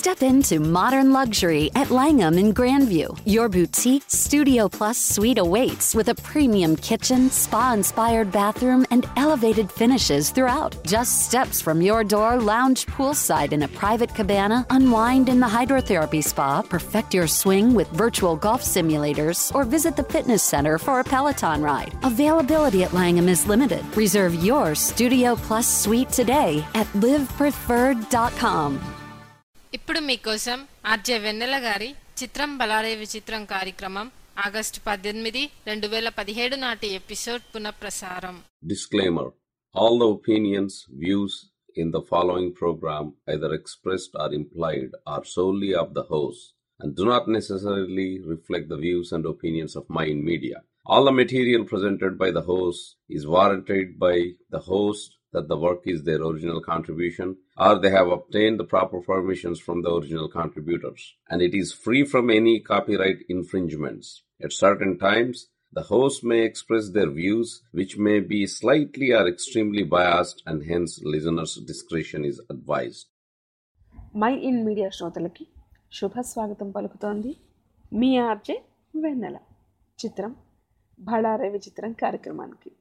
Step into modern luxury at Langham in Grandview. Your boutique Studio Plus suite awaits with a premium kitchen, spa inspired bathroom, and elevated finishes throughout. Just steps from your door, lounge poolside in a private cabana, unwind in the hydrotherapy spa, perfect your swing with virtual golf simulators, or visit the fitness center for a Peloton ride. Availability at Langham is limited. Reserve your Studio Plus suite today at livepreferred.com. ఇప్పుడు మీకోసం RJ వెన్నెల గారి చిత్రం బలారే విచిత్రం కార్యక్రమం August పద్దెనిమిది రెండు వేల పదిహేడు నాటి ఎపిసోడ్ పునఃప్రసారం Disclaimer All the opinions, views in the following program, either expressed or implied, are solely of the host and do not necessarily reflect the views and opinions of Mind Media. All the material presented by the host is warranted by the host that the work is their original contribution or they have obtained the proper permissions from the original contributors and it is free from any copyright infringements. At certain times, the host may express their views, which may be slightly or extremely biased, and hence listeners' discretion is advised. Mind media శ్రోతలకి శుభ స్వాగతం పలుకుతోంది మీ RJ వెన్నెల చిత్రం బళారే విచిత్రం కార్యక్రమానికి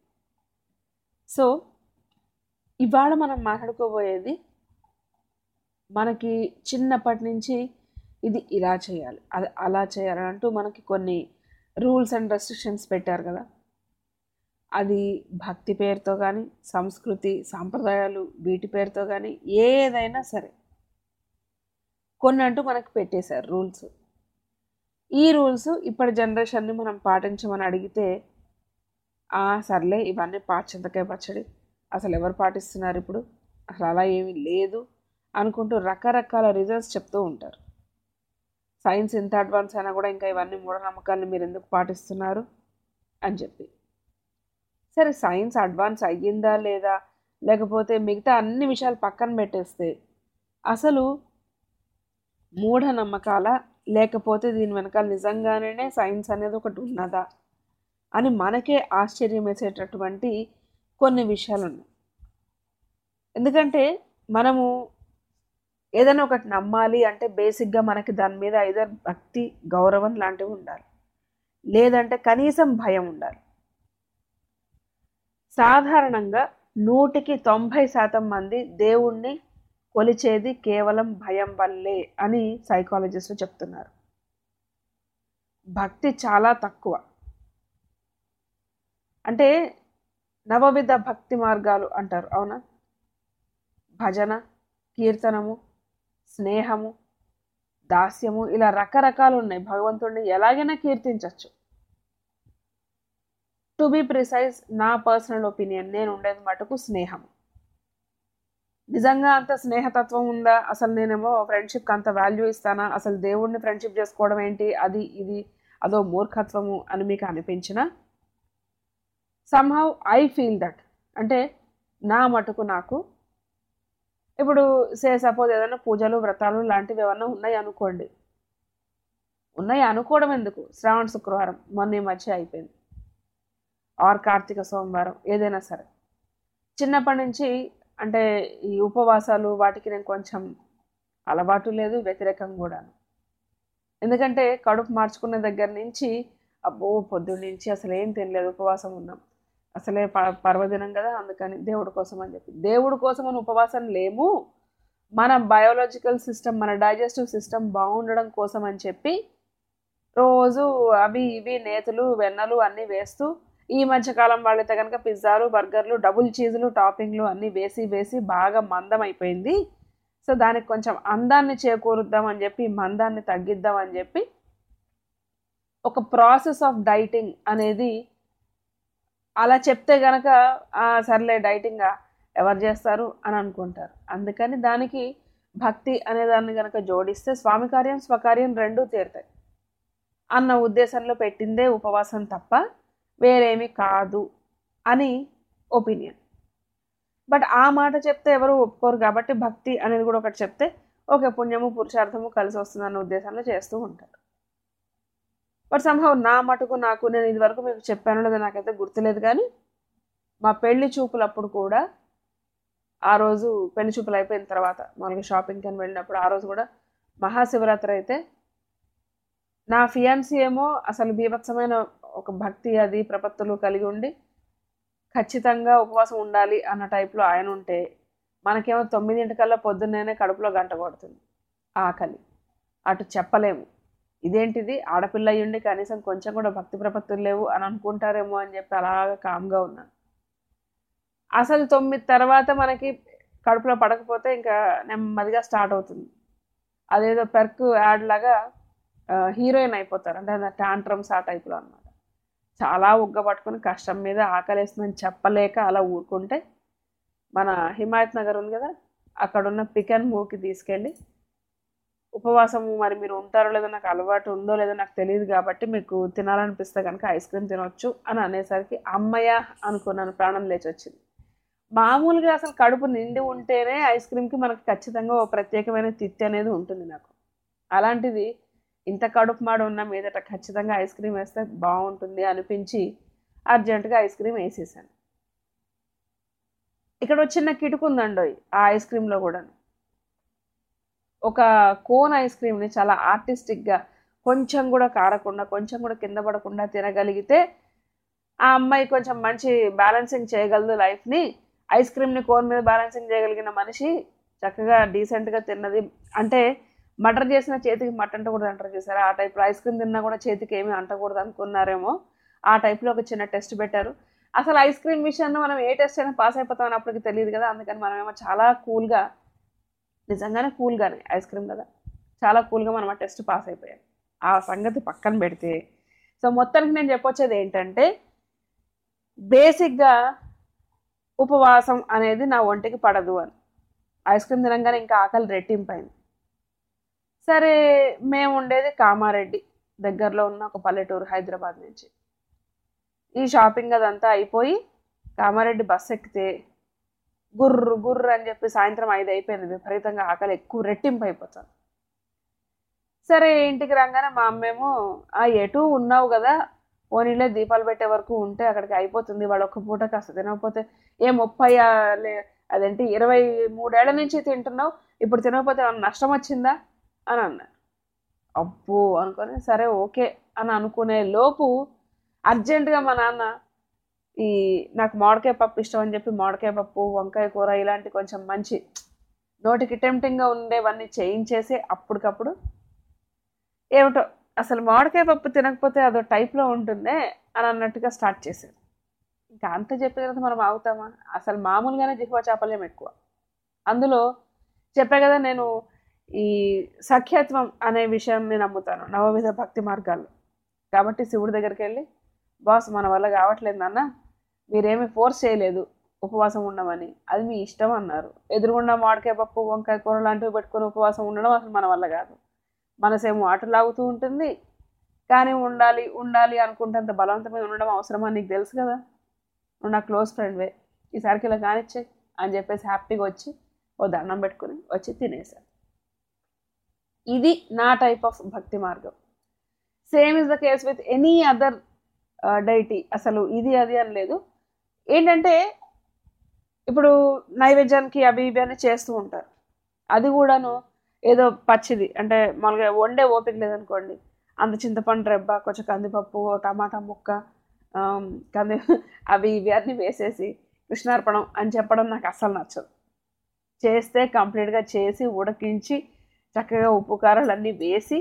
so ఇవాళ మనం మాట్లాడుకోబోయేది మనకి చిన్నప్పటి నుంచి ఇది ఇలా చేయాలి అది అలా చేయాలి అంటూ మనకి కొన్ని రూల్స్ అండ్ రెస్ట్రిక్షన్స్ పెట్టారు కదా అది భక్తి పేరుతో కానీ సంస్కృతి సాంప్రదాయాలు వీటి పేరుతో కానీ ఏదైనా సరే కొన్ని అంటూ మనకు పెట్టేశారు రూల్స్ ఈ రూల్స్ ఇప్పటి జనరేషన్ని మనం పాటించమని అడిగితే "ఆ, సర్లే ఇవన్నీ పాచింతకాయ పచ్చడి అసలు ఎవరు పాటిస్తున్నారు ఇప్పుడు అసలు అలా ఏమీ లేదు అనుకుంటూ రకరకాల రిజల్ట్స్ చెప్తూ ఉంటారు సైన్స్ ఎంత అడ్వాన్స్ అయినా కూడా ఇంకా ఇవన్నీ మూఢనమ్మకాలను మీరు ఎందుకు పాటిస్తున్నారు అని చెప్పి సరే సైన్స్ అడ్వాన్స్ అయ్యిందా లేదా లేకపోతే మిగతా అన్ని విషయాలు పక్కన పెట్టేస్తే అసలు మూఢనమ్మకాల లేకపోతే దీని వెనకాల నిజంగానే సైన్స్ అనేది ఒకటి ఉన్నదా అని మనకే ఆశ్చర్యం వేసేటటువంటి కొన్ని విషయాలు ఉన్నాయి ఎందుకంటే మనము ఏదైనా ఒకటి నమ్మాలి అంటే బేసిక్గా మనకి దాని మీద ఐదర్ భక్తి గౌరవం లాంటివి ఉండాలి లేదంటే కనీసం భయం ఉండాలి సాధారణంగా నూటికి తొంభై శాతం మంది దేవుణ్ణి కొలిచేది కేవలం భయం వల్లే అని సైకాలజిస్టులు చెప్తున్నారు భక్తి చాలా తక్కువ అంటే నవవిధ భక్తి మార్గాలు అంటారు అవునా భజన కీర్తనము స్నేహము దాస్యము ఇలా రకరకాలు ఉన్నాయి భగవంతుడిని ఎలాగైనా కీర్తించవచ్చు టు బి ప్రిసైజ్ నా పర్సనల్ ఒపీనియన్ నేను ఉండేది మటుకు స్నేహం నిజంగా అంత స్నేహతత్వం ఉందా అసలు నేనేమో ఫ్రెండ్షిప్కి అంత వాల్యూ ఇస్తానా అసలు దేవుడిని ఫ్రెండ్షిప్ చేసుకోవడం ఏంటి అది ఇది అదో మూర్ఖత్వము అని మీకు అనిపించిన సమ్హౌ ఐ ఫీల్ దట్ అంటే నా మటుకు నాకు ఇప్పుడు సే సపోజ్ ఏదైనా పూజలు వ్రతాలు లాంటివి ఏమన్నా ఉన్నాయి అనుకోండి ఉన్నాయి అనుకోవడం ఎందుకు శ్రావణ శుక్రవారం మొన్న ఈ మధ్య అయిపోయింది ఆర్ కార్తీక సోమవారం ఏదైనా సరే చిన్నప్పటి నుంచి అంటే ఈ ఉపవాసాలు వాటికి నేను కొంచెం అలవాటు లేదు వ్యతిరేకం కూడాను ఎందుకంటే కడుపు మార్చుకున్న దగ్గర నుంచి అబ్బో పొద్దున్న నుంచి అసలు ఏం తినలేదు ఉపవాసం ఉన్నాం అసలే ప పర్వదినం కదా అందుకని దేవుడి కోసం అని చెప్పి దేవుడి కోసం అని ఉపవాసం లేము మన బయోలాజికల్ సిస్టమ్ మన డైజెస్టివ్ సిస్టమ్ బాగుండడం కోసం అని చెప్పి రోజు అవి ఇవి నేతులు వెన్నలు అన్నీ వేస్తూ ఈ మధ్యకాలం వాళ్ళైతే కనుక పిజ్జాలు బర్గర్లు డబుల్ చీజులు టాపింగ్లు అన్నీ వేసి వేసి బాగా మందం అయిపోయింది సో దానికి కొంచెం అందాన్ని చేకూరుద్దామని చెప్పి మందాన్ని తగ్గిద్దామని చెప్పి ఒక ప్రాసెస్ ఆఫ్ డైటింగ్ అనేది అలా చెప్తే గనక "ఆ, సర్లే డైటింగ్ ఎవరు చేస్తారు అని అనుకుంటారు అందుకని దానికి భక్తి అనే దాన్ని కనుక జోడిస్తే స్వామి కార్యం స్వకార్యం రెండూ తీరుతాయి అన్న ఉద్దేశంలో పెట్టిందే ఉపవాసం తప్ప వేరేమి కాదు అని ఒపీనియన్ బట్ ఆ మాట చెప్తే ఎవరు ఒప్పుకోరు కాబట్టి భక్తి అనేది కూడా ఒకటి చెప్తే ఓకే పుణ్యము పురుషార్థము కలిసి వస్తుందన్న ఉద్దేశంలో చేస్తూ ఉంటారు బట్ సంభవ్ నా మటుకు నాకు నేను ఇదివరకు మీకు చెప్పాను లేదా నాకైతే గుర్తులేదు కానీ మా పెళ్లి చూపులప్పుడు కూడా ఆ రోజు పెళ్లి చూపులు అయిపోయిన తర్వాత మనకి షాపింగ్కి అని వెళ్ళినప్పుడు ఆ రోజు కూడా మహాశివరాత్రి అయితే నా ఫియాన్సీ ఏమో అసలు బీభత్సమైన ఒక భక్తి అది ప్రపత్తులు కలిగి ఉండి ఖచ్చితంగా ఉపవాసం ఉండాలి అన్న టైప్లో ఆయన ఉంటే మనకేమో తొమ్మిదింటికల్లా పొద్దున్నేనే కడుపులో గంట కొడుతుంది ఆకలి అటు చెప్పలేము ఇదేంటిది ఆడపిల్ల అయ్యుండి కనీసం కొంచెం కూడా భక్తి ప్రపత్తులు లేవు అని అనుకుంటారేమో అని చెప్పి అలాగా కామ్గా ఉన్నాను అసలు తొమ్మిది తర్వాత మనకి కడుపులో పడకపోతే ఇంకా నెమ్మదిగా స్టార్ట్ అవుతుంది అదేదో పెర్క్ యాడ్ లాగా హీరోయిన్ అయిపోతారు అంటే టాంట్రమ్స్ ఆ టైప్లో అనమాట చాలా ఉగ్గ పట్టుకుని కష్టం మీద ఆకలేస్తుందని చెప్పలేక అలా ఊరుకుంటే మన హిమాయత్ నగర్ ఉంది కదా అక్కడ ఉన్న పికన్ మూకి తీసుకెళ్ళి ఉపవాసం మరి మీరు ఉంటారో లేదో నాకు అలవాటు ఉందో లేదో నాకు తెలియదు కాబట్టి మీకు తినాలనిపిస్తే కనుక ఐస్ క్రీమ్ తినొచ్చు అని అనేసరికి అమ్మయ్య అనుకున్నాను ప్రాణం లేచి వచ్చింది మామూలుగా అసలు కడుపు నిండి ఉంటేనే ఐస్ క్రీమ్కి మనకు ఖచ్చితంగా ఓ ప్రత్యేకమైన తిత్తి అనేది ఉంటుంది నాకు అలాంటిది ఇంత కడుపు మాడ ఉన్న మీదట ఖచ్చితంగా ఐస్ క్రీమ్ వేస్తే బాగుంటుంది అనిపించి అర్జెంటుగా ఐస్ క్రీమ్ వేసేసాను ఇక్కడ ఒక చిన్న కిటుకు ఉందండి ఆ ఐస్ క్రీమ్లో కూడా ఒక కోన్ ఐస్ క్రీమ్ని చాలా ఆర్టిస్టిక్గా కొంచెం కూడా కారకుండా కొంచెం కూడా కింద పడకుండా తినగలిగితే ఆ అమ్మాయి కొంచెం మంచి బ్యాలెన్సింగ్ చేయగలదు లైఫ్ని ఐస్ క్రీమ్ని కోన్ మీద బ్యాలెన్సింగ్ చేయగలిగిన మనిషి చక్కగా డీసెంట్గా తిన్నది అంటే మటర్ చేసిన చేతికి మట్ అంటకూడదు అంటారు చూసారా ఆ టైప్లో ఐస్ క్రీమ్ తిన్నా కూడా చేతికి ఏమీ అంటకూడదు అనుకున్నారేమో ఆ టైప్లో ఒక చిన్న టెస్ట్ పెట్టారు అసలు ఐస్ క్రీమ్ విషయంలో మనం ఏ టెస్ట్ అయినా పాస్ అయిపోతామని అప్పటికి తెలియదు కదా అందుకని మనమేమో చాలా కూల్గా నిజంగానే కూల్గానే ఐస్ క్రీమ్ కదా చాలా కూల్గా మనం ఆ టెస్ట్ పాస్ అయిపోయాం ఆ సంగతి పక్కన పెడితే సో మొత్తానికి నేను చెప్పొచ్చేది ఏంటంటే బేసిక్గా ఉపవాసం అనేది నా ఒంటికి పడదు అని ఐస్ క్రీమ్ తినంగానే ఇంకా ఆకలి రెట్టింపైంది సరే మేము ఉండేది కామారెడ్డి దగ్గరలో ఉన్న ఒక పల్లెటూరు హైదరాబాద్ నుంచి ఈ షాపింగ్ అదంతా అయిపోయి కామారెడ్డి బస్ ఎక్కితే గుర్రు గుర్రు అని చెప్పి సాయంత్రం ఐదు అయిపోయింది విపరీతంగా ఆకలి ఎక్కువ రెట్టింపు అయిపోతాను సరే ఇంటికి రాగానే మా అమ్మేమో ఆ ఎటు ఉన్నావు కదా ఓనీలే దీపాలు పెట్టే వరకు ఉంటే అక్కడికి అయిపోతుంది వాడు ఒక్క పూట కాస్త తినకపోతే ఏ ముప్పై ఆ లే- అదేంటి ఇరవై మూడేళ్ల నుంచి తింటున్నావు ఇప్పుడు తినకపోతే ఏమన్నా నష్టం వచ్చిందా అని అన్నారు అబ్బో అనుకొని సరే ఓకే అని అనుకునే లోపు అర్జెంటుగా మా నాన్న ఈ నాకు మామిడికాయ పప్పు ఇష్టం అని చెప్పి మామిడికాయ పప్పు వంకాయ కూర ఇలాంటి కొంచెం మంచి నోటికి టెంప్టింగ్గా ఉండేవన్నీ చేయించేసి అప్పటికప్పుడు ఏమిటో అసలు మామిడికాయ పప్పు తినకపోతే అదో టైప్లో ఉంటుందే అని అన్నట్టుగా స్టార్ట్ చేశారు ఇంకా అంత చెప్పిన తర్వాత మనం ఆగుతామా అసలు మామూలుగానే జిహ్వ చాపల్యం ఎక్కువ అందులో చెప్పా కదా నేను ఈ సఖ్యత్వం అనే విషయాన్ని నమ్ముతాను నవవిధ భక్తి మార్గాల్లో కాబట్టి శివుడి దగ్గరికి వెళ్ళి బాస్ మన వల్ల కావట్లేదు నాన్న మీరేమీ ఫోర్స్ చేయలేదు ఉపవాసం ఉండమని అది మీ ఇష్టం అన్నారు ఎదురుగుండా మామిడికాయ పప్పు వంకాయ కూర లాంటివి పెట్టుకొని ఉపవాసం ఉండడం అసలు మన వల్ల కాదు మనసేమో అటు లాగుతూ ఉంటుంది కానీ ఉండాలి ఉండాలి అనుకుంటేంత బలవంతమైన ఉండడం అవసరమా నీకు తెలుసు కదా నువ్వు నా క్లోజ్ ఫ్రెండ్వే ఈసారికి ఇలా కానిచ్చే అని చెప్పేసి హ్యాపీగా వచ్చి ఓ దండం పెట్టుకుని వచ్చి తినేసాను ఇది నా టైప్ ఆఫ్ భక్తి మార్గం same is the case with any other deity అసలు ఇది అది అని లేదు ఏంటంటే ఇప్పుడు నైవేద్యానికి అవి ఇవి అని చేస్తూ ఉంటారు అది కూడాను ఏదో పచ్చిది అంటే మామూలుగా వండే ఓపిక లేదనుకోండి అంత చింతపండు రెబ్బ కొంచెం కందిపప్పు టమాటా ముక్క ఆమ్, కంది అవి ఇవి అన్నీ వేసేసి కృష్ణార్పణం అని చెప్పడం నాకు అస్సలు నచ్చదు చేస్తే కంప్లీట్గా చేసి ఉడకించి చక్కగా ఉప్పు కారాలు అన్నీ వేసి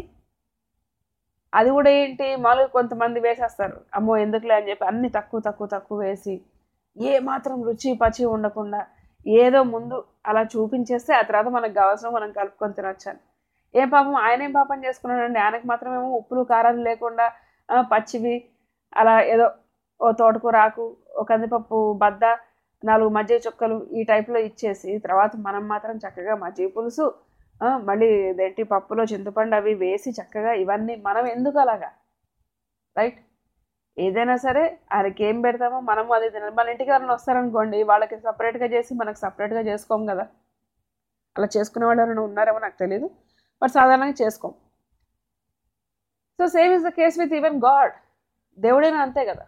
అది కూడా ఏంటి మామూలుగా కొంతమంది వేసేస్తారు అమ్మో ఎందుకులే అని చెప్పి అన్ని తక్కువ తక్కువ తక్కువ వేసి ఏ మాత్రం రుచి పచి ఉండకుండా ఏదో ముందు అలా చూపించేస్తే ఆ తర్వాత మనకు కావాల్సిన మనం కలుపుకొని తినొచ్చాను ఏం పాపం ఆయన ఏం పాపం చేసుకున్నాడండి ఆయనకు మాత్రమేమో ఉప్పులు కారాలు లేకుండా ఆ, పచ్చివి అలా ఏదో ఓ తోటకూర ఆకు ఓ కందిపప్పు బద్ద నాలుగు మజ్జిగ చుక్కలు ఈ టైప్లో ఇచ్చేసి తర్వాత మనం మాత్రం చక్కగా మజ్జిగ పులుసు ఆ, మళ్ళీ ఇదేంటి పప్పులో చింతపండు అవి వేసి చక్కగా ఇవన్నీ మనం ఎందుకు అలాగా రైట్ ఏదైనా సరే ఆయనకి ఏం పెడతామో మనము అదే తినాలి మన ఇంటికి ఎవరైనా వస్తారనుకోండి వాళ్ళకి సపరేట్గా చేసి మనకు సపరేట్గా చేసుకోం కదా అలా చేసుకునే వాళ్ళు ఎవరైనా ఉన్నారేమో నాకు తెలియదు బట్ సాధారణంగా చేసుకోం so same is the case with even god దేవుడైనా అంతే కదా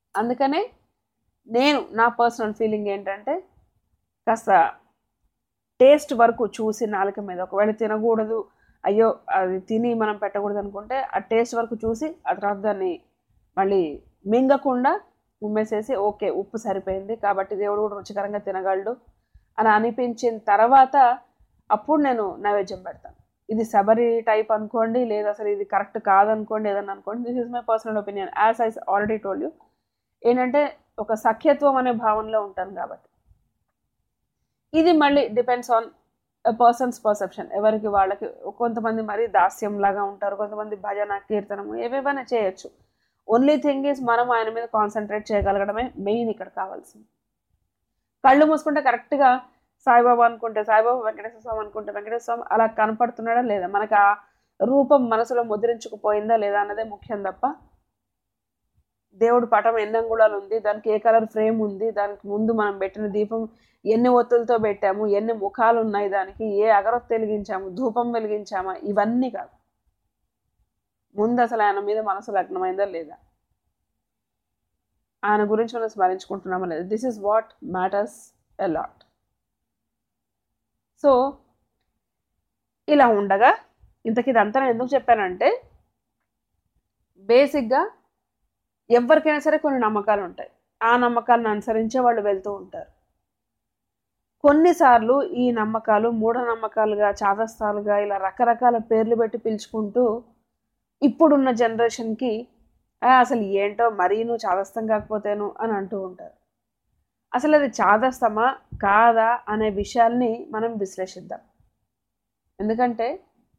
అందుకనే నేను నా పర్సనల్ ఫీలింగ్ ఏంటంటే కాస్త టేస్ట్ వరకు చూసి నాలుక మీద ఒకవేళ తినకూడదు అయ్యో అది తిని మనం పెట్టకూడదు అనుకుంటే ఆ టేస్ట్ వరకు చూసి ఆ తర్వాత దాన్ని మళ్ళీ మింగకుండా ఉమ్మేసేసి ఓకే ఉప్పు సరిపోయింది కాబట్టి దేవుడు కూడా రుచికరంగా తినగలడు అని అనిపించిన తర్వాత అప్పుడు నేను నైవేద్యం పెడతాను ఇది శబరి టైప్ అనుకోండి లేదా అసలు ఇది కరెక్ట్ కాదనుకోండి ఏదన్నా అనుకోండి this is my personal opinion as I already told you ఏంటంటే ఒక సఖ్యత్వం అనే భావనలో ఉంటాను కాబట్టి ఇది మళ్ళీ డిపెండ్స్ ఆన్ పర్సన్స్ పర్సెప్షన్ ఎవరికి వాళ్ళకి కొంతమంది మరీ దాస్యం లాగా ఉంటారు కొంతమంది భజన కీర్తనము ఏవేవైనా చేయొచ్చు ఓన్లీ థింగ్ ఈజ్ మనం ఆయన మీద కాన్సన్ట్రేట్ చేయగలగడమే మెయిన్ ఇక్కడ కావాల్సింది కళ్ళు మూసుకుంటే కరెక్ట్గా సాయిబాబా అనుకుంటే సాయిబాబా వెంకటేశ్వర స్వామి అనుకుంటే వెంకటేశ్వర స్వామి అలా కనపడుతున్నాడా లేదా మనకు ఆ రూపం మనసులో ముద్రించుకుపోయిందా లేదా అన్నదే ముఖ్యం తప్ప దేవుడు పటం ఎన్ని అంగుళాలు ఉంది దానికి ఏ కలర్ ఫ్రేమ్ ఉంది దానికి ముందు మనం పెట్టిన దీపం ఎన్ని ఒత్తులతో పెట్టాము ఎన్ని ముఖాలు ఉన్నాయి దానికి ఏ అగరొత్తి వెలిగించాము ధూపం వెలిగించామా ఇవన్నీ కాదు ముందు అసలు ఆయన మీద మనసు లగ్నమైందా లేదా ఆయన గురించి మనం స్మరించుకుంటున్నామా లేదా this is what matters a lot so ఇలా ఉండగా ఇంతకి ఇదంతా నేను ఎందుకు చెప్పానంటే బేసిక్గా ఎవరికైనా సరే కొన్ని నమ్మకాలు ఉంటాయి ఆ నమ్మకాలను అనుసరించే వాళ్ళు వెళ్తూ ఉంటారు కొన్నిసార్లు ఈ నమ్మకాలు మూఢనమ్మకాలుగా చాదస్తాలుగా ఇలా రకరకాల పేర్లు పెట్టి పిలుచుకుంటూ ఇప్పుడున్న జనరేషన్కి అసలు ఏంటో మరీ నువ్వు చాదస్తం కాకపోతేను అని అంటూ ఉంటారు అసలు అది చాదస్తమా కాదా అనే విషయాల్ని మనం విశ్లేషిద్దాం ఎందుకంటే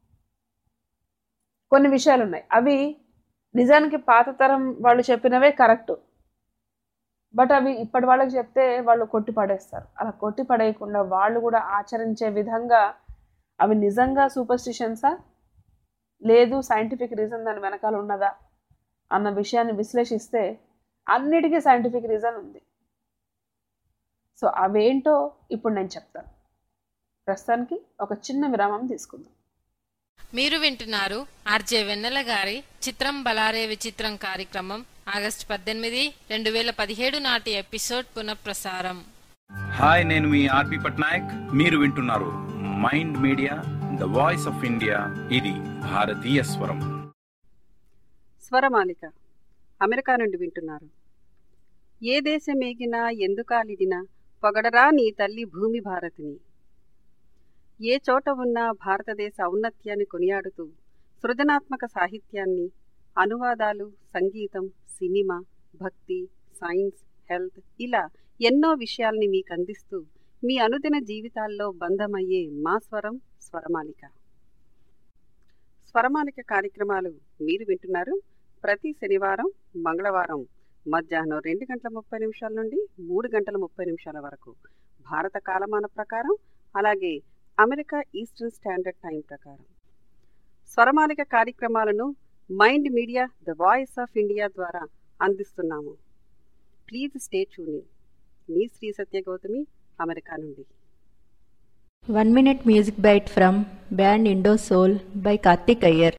కొన్ని విషయాలు ఉన్నాయి అవి నిజానికి పాత తరం వాళ్ళు చెప్పినవే కరెక్ట్ బట్ అవి ఇప్పటి వాళ్ళకి చెప్తే వాళ్ళు కొట్టి పడేస్తారు అలా కొట్టి పడేయకుండా వాళ్ళు కూడా ఆచరించే విధంగా అవి నిజంగా సూపర్స్టిషన్సా లేదు సైంటిఫిక్ రీజన్ దాని వెనకాల ఉన్నదా అన్న విషయాన్ని విశ్లేషిస్తే అన్నిటికీ సైంటిఫిక్ రీజన్ ఉంది సో అవేంటో ఇప్పుడు నేను చెప్తాను ప్రస్తుతానికి ఒక చిన్న విరామం తీసుకుందాం మీరు వింటున్నారు ఆర్జే వెన్నెల గారి చిత్రం బలారే విచిత్రం కార్యక్రమం ఆగస్టు పద్దెనిమిది రెండు వేల పదిహేడు నాటి ఎపిసోడ్ పునఃప్రసారం హాయ్ నేను మీ ఆర్పి పట్నాయక్ మీరు వింటున్నారు mind media the voice of India ఇది భారతీయ స్వరం స్వరమాలిక అమెరికా నుండి వింటున్నారు ఏ దేశమేగినా ఎందుకాలిదినా పొగడరా నీ తల్లి భూమి భారతిని ఏ చోట ఉన్నా భారతదేశ ఔన్నత్యాన్ని కొనియాడుతూ సృజనాత్మక సాహిత్యాన్ని అనువాదాలు సంగీతం సినిమా భక్తి సైన్స్ హెల్త్ ఇలా ఎన్నో విషయాల్ని మీకు అందిస్తూ మీ అనుదిన జీవితాల్లో బంధమయ్యే మా స్వరం స్వరమాలిక స్వరమాలిక కార్యక్రమాలు మీరు వింటున్నారు ప్రతి శనివారం మంగళవారం మధ్యాహ్నం రెండు గంటల ముప్పై నిమిషాల నుండి మూడు గంటల ముప్పై నిమిషాల వరకు భారత కాలమాన ప్రకారం అలాగే అమెరికా ఈస్టర్న్ స్టాండర్డ్ టైం ప్రకారం స్వరమాలిక కార్యక్రమాలను mind media the voice of India ద్వారా అందిస్తున్నాము ప్లీజ్ స్టే ట్యూనింగ్ మీ శ్రీ సత్య గౌతమి అమెరికా నుండి One minute music bite from band Indo Soul by Karthik Iyer.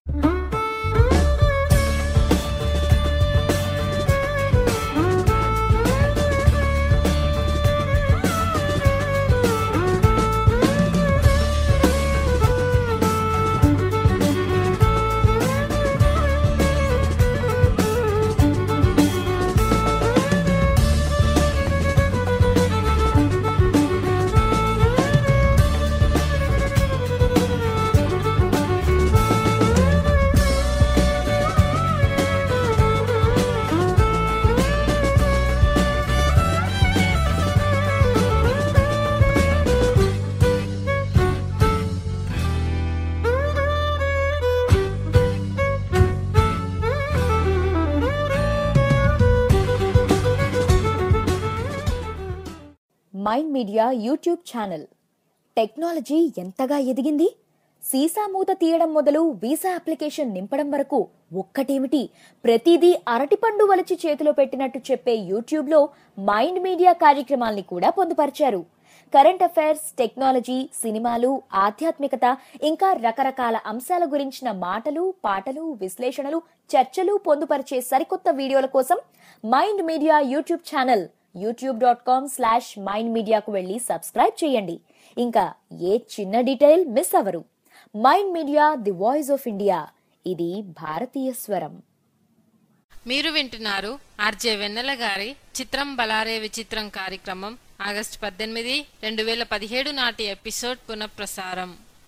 Mind media YouTube channel technology ఎంతగా ఎదిగింది సీసా మూత తీయడం మొదలు వీసా అప్లికేషన్ నింపడం వరకు ఒక్కటేమిటి ప్రతిదీ అరటిపండు వలిచి చేతిలో పెట్టినట్టు చెప్పే యూట్యూబ్ లో మైండ్ మీడియా కార్యక్రమాల్ని కూడా పొందుపరిచారు కరెంట్ అఫైర్స్ టెక్నాలజీ సినిమాలు ఆధ్యాత్మికత ఇంకా రకరకాల అంశాల గురించిన మాటలు పాటలు విశ్లేషణలు చర్చలు పొందుపరిచే సరికొత్త వీడియోల కోసం mind media YouTube channel YouTube dot com slash mind మీడియాకు వెళ్ళి సబ్స్క్రైబ్ చేయండి ఇంకా ఏ చిన్న డీటెయిల్ మిస్ అవరు mind media the voice of India ఇది భారతీయ స్వరం మీరు వింటున్నారు ఆర్జే వెన్నెల గారి చిత్రం బలారే విచిత్రం కార్యక్రమం ఆగస్టు పద్దెనిమిది రెండు వేల పదిహేడు నాటి ఎపిసోడ్ పునఃప్రసారం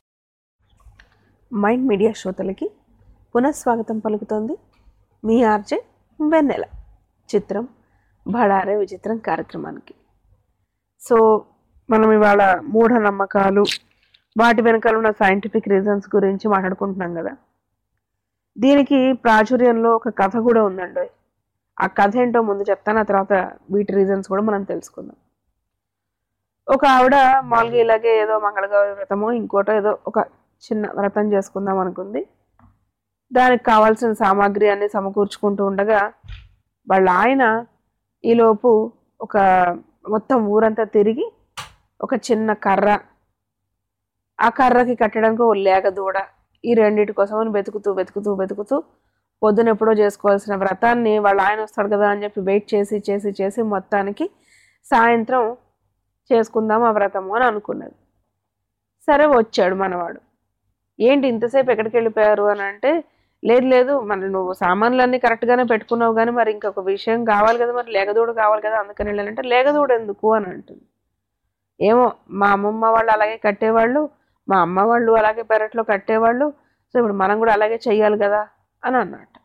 మైండ్ మీడియా శ్రోతలకి పునఃస్వాగతం పలుకుతోంది మీ ఆర్జే వెన్నెల చిత్రం బడారే విచిత్రం కార్యక్రమానికి సో మనం ఇవాళ మూఢనమ్మకాలు వాటి వెనకాల ఉన్న సైంటిఫిక్ రీజన్స్ గురించి మాట్లాడుకుంటున్నాం కదా దీనికి ప్రాచుర్యంలో ఒక కథ కూడా ఉందండి ఆ కథ ఏంటో ముందు చెప్తాను ఆ తర్వాత వీటి రీజన్స్ కూడా మనం తెలుసుకుందాం ఒక ఆవిడ మామూలుగా ఇలాగే ఏదో మంగళగౌరి వ్రతమో ఇంకోటో ఏదో ఒక చిన్న వ్రతం చేసుకుందాం అనుకుంది దానికి కావాల్సిన సామాగ్రి అన్ని సమకూర్చుకుంటూ ఉండగా వాళ్ళ ఆయన ఈలోపు ఒక మొత్తం ఊరంతా తిరిగి ఒక చిన్న కర్ర ఆ కర్రకి కట్టడానికి ఓ లేక దూడ ఈ రెండింటి కోసం వెతుకుతూ వెతుకుతూ వెతుకుతూ పొద్దున ఎప్పుడో చేసుకోవాల్సిన వ్రతాన్ని వాళ్ళ ఆయన వస్తాడు కదా అని చెప్పి వెయిట్ చేసి చేసి చేసి మొత్తానికి సాయంత్రం చేసుకుందాం ఆ వ్రతము అని అనుకున్నది సరే వచ్చాడు మనవాడు ఏంటి ఇంతసేపు ఎక్కడికి వెళ్ళిపోయారు అని అంటే లేదు లేదు మరి నువ్వు సామాన్లన్నీ కరెక్ట్గానే పెట్టుకున్నావు కానీ మరి ఇంకొక విషయం కావాలి కదా మరి లేగదూడు కావాలి కదా అందుకని వెళ్ళానంటే లేగదూడు ఎందుకు అని అంటుంది ఏమో మా అమ్మమ్మ వాళ్ళు అలాగే కట్టేవాళ్ళు మా అమ్మ వాళ్ళు అలాగే పెరట్లో కట్టేవాళ్ళు సో ఇప్పుడు మనం కూడా అలాగే చెయ్యాలి కదా అని అన్నట్టు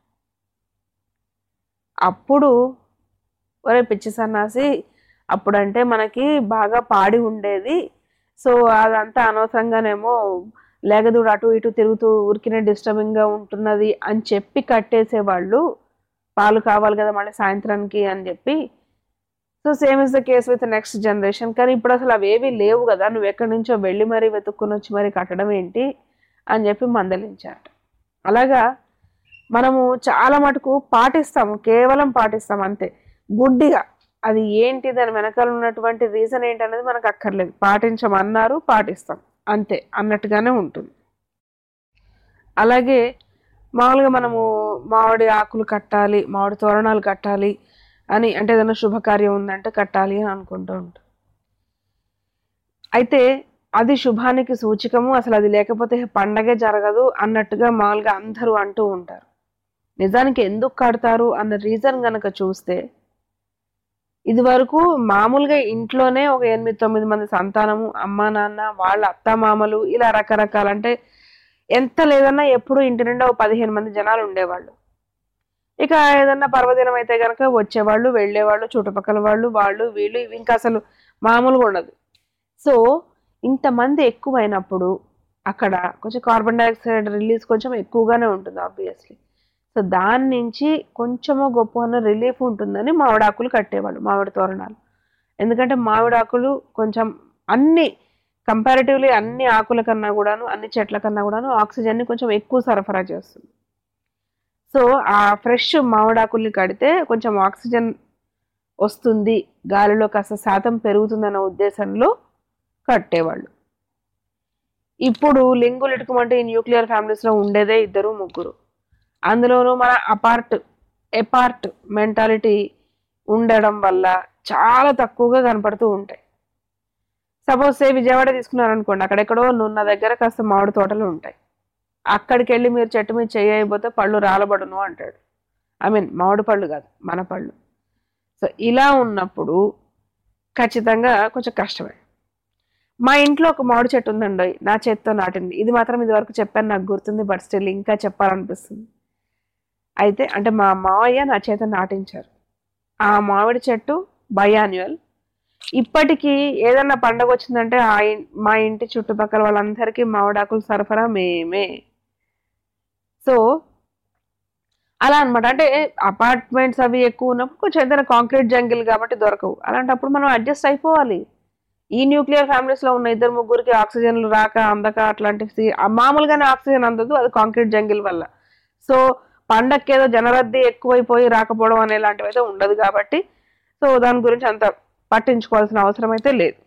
అప్పుడు ఒరే పిచ్చి సన్నాసి అప్పుడంటే మనకి బాగా పాడి ఉండేది సో అదంతా అనవసరంగానేమో లేగదూడు అటు ఇటు తిరుగుతూ ఊరికినే డిస్టర్బింగ్గా ఉంటున్నది అని చెప్పి కట్టేసేవాళ్ళు పాలు కావాలి కదా మళ్ళీ సాయంత్రానికి అని చెప్పి so same is the case with next generation కానీ ఇప్పుడు అసలు అవేవి లేవు కదా నువ్వు ఎక్కడి నుంచో వెళ్ళి మరీ వెతుక్కుని వచ్చి మరీ కట్టడం ఏంటి అని చెప్పి మందలించారు అలాగా మనము చాలా మటుకు పాటిస్తాము కేవలం పాటిస్తాం అంతే గుడ్డిగా అది ఏంటి దాని వెనకాల ఉన్నటువంటి రీజన్ ఏంటి అనేది మనకు అక్కర్లేదు పాటించమన్నారు పాటిస్తాం అంతే అన్నట్టుగానే ఉంటుంది అలాగే మామూలుగా మనము మామిడి ఆకులు కట్టాలి మామిడి తోరణాలు కట్టాలి అని అంటే ఏదైనా శుభకార్యం ఉందంటే కట్టాలి అని అనుకుంటూ ఉంటాం అయితే అది శుభానికి సూచకము అసలు అది లేకపోతే పండగే జరగదు అన్నట్టుగా మామూలుగా అందరూ అంటూ ఉంటారు నిజానికి ఎందుకు కడతారు అన్న రీజన్ గనక చూస్తే ఇది వరకు మామూలుగా ఇంట్లోనే ఒక ఎనిమిది తొమ్మిది మంది సంతానము అమ్మా నాన్న వాళ్ళ అత్త మామలు ఇలా రకరకాల అంటే ఎంత లేదన్నా ఎప్పుడు ఇంటి నిండా ఒక పదిహేను మంది జనాలు ఉండేవాళ్ళు ఇక ఏదన్నా పర్వదినం అయితే కనుక వచ్చేవాళ్ళు వెళ్ళేవాళ్ళు చుట్టుపక్కల వాళ్ళు వాళ్ళు వీళ్ళు ఇవి ఇంకా అసలు మామూలుగా ఉండదు సో ఇంతమంది ఎక్కువైనప్పుడు అక్కడ కొంచెం కార్బన్ డైఆక్సైడ్ రిలీజ్ కొంచెం ఎక్కువగానే ఉంటుంది ఆబ్వియస్లీ సో దాని నుంచి కొంచెమో గొప్ప అన్న రిలీఫ్ ఉంటుందని మామిడాకులు కట్టేవాళ్ళు మామిడి తోరణాలు ఎందుకంటే మామిడాకులు కొంచెం అన్ని కంపారిటివ్లీ అన్ని ఆకుల కన్నా కూడాను అన్ని చెట్ల కన్నా కూడాను ఆక్సిజన్ని కొంచెం ఎక్కువ సరఫరా చేస్తుంది సో ఆ ఫ్రెష్ మామిడాకుల్ని కడితే కొంచెం ఆక్సిజన్ వస్తుంది గాలిలో కాస్త శాతం పెరుగుతుందన్న ఉద్దేశంలో కట్టేవాళ్ళు ఇప్పుడు లింగులు ఇటుకమంటే ఈ న్యూక్లియర్ ఫ్యామిలీస్లో ఉండేదే ఇద్దరు ముగ్గురు అందులోనూ మన అపార్ట్ ఎపార్ట్ మెంటాలిటీ ఉండడం వల్ల చాలా తక్కువగా కనపడుతూ ఉంటాయి సపోజ్ సే విజయవాడ తీసుకున్నారనుకోండి అక్కడెక్కడో నున్న దగ్గర కాస్త మామిడి తోటలు ఉంటాయి అక్కడికి వెళ్ళి మీరు చెట్టు మీద చేయబోతే పళ్ళు రాలబడును అంటాడు ఐ మీన్ మామిడి పళ్ళు కాదు మన పళ్ళు సో ఇలా ఉన్నప్పుడు ఖచ్చితంగా కొంచెం కష్టమే మా ఇంట్లో ఒక మామిడి చెట్టు ఉందండి నా చేత్తో నాటింది ఇది మాత్రం ఇది వరకు చెప్పాను నాకు గుర్తుంది బట్ స్టిల్ ఇంకా చెప్పాలనిపిస్తుంది అయితే అంటే మా మావయ్య నా చేత నాటించారు ఆ మామిడి చెట్టు బయాన్యువల్ ఇప్పటికీ ఏదన్నా పండగ వచ్చిందంటే ఆ ఇన్- మా ఇంటి చుట్టుపక్కల వాళ్ళందరికీ మామిడాకులు సరఫరా మేమే సో అలా అన్నమాట అంటే అపార్ట్మెంట్స్ అవి ఎక్కువ ఉన్నప్పుడు కొంచెం ఏదైనా కాంక్రీట్ జంగిల్ కాబట్టి దొరకవు అలాంటప్పుడు మనం అడ్జస్ట్ అయిపోవాలి ఈ న్యూక్లియర్ ఫ్యామిలీస్ లో ఉన్న ఇద్దరు ముగ్గురికి ఆక్సిజన్లు రాక అందక అట్లాంటివి ఆ మామూలుగానే ఆక్సిజన్ అందదు అది కాంక్రీట్ జంగిల్ వల్ల సో పండక్కి ఏదో జనరద్దీ ఎక్కువైపోయి రాకపోవడం అనే లాంటివి అయితే ఉండదు కాబట్టి సో దాని గురించి అంత పట్టించుకోవాల్సిన అవసరం అయితే లేదు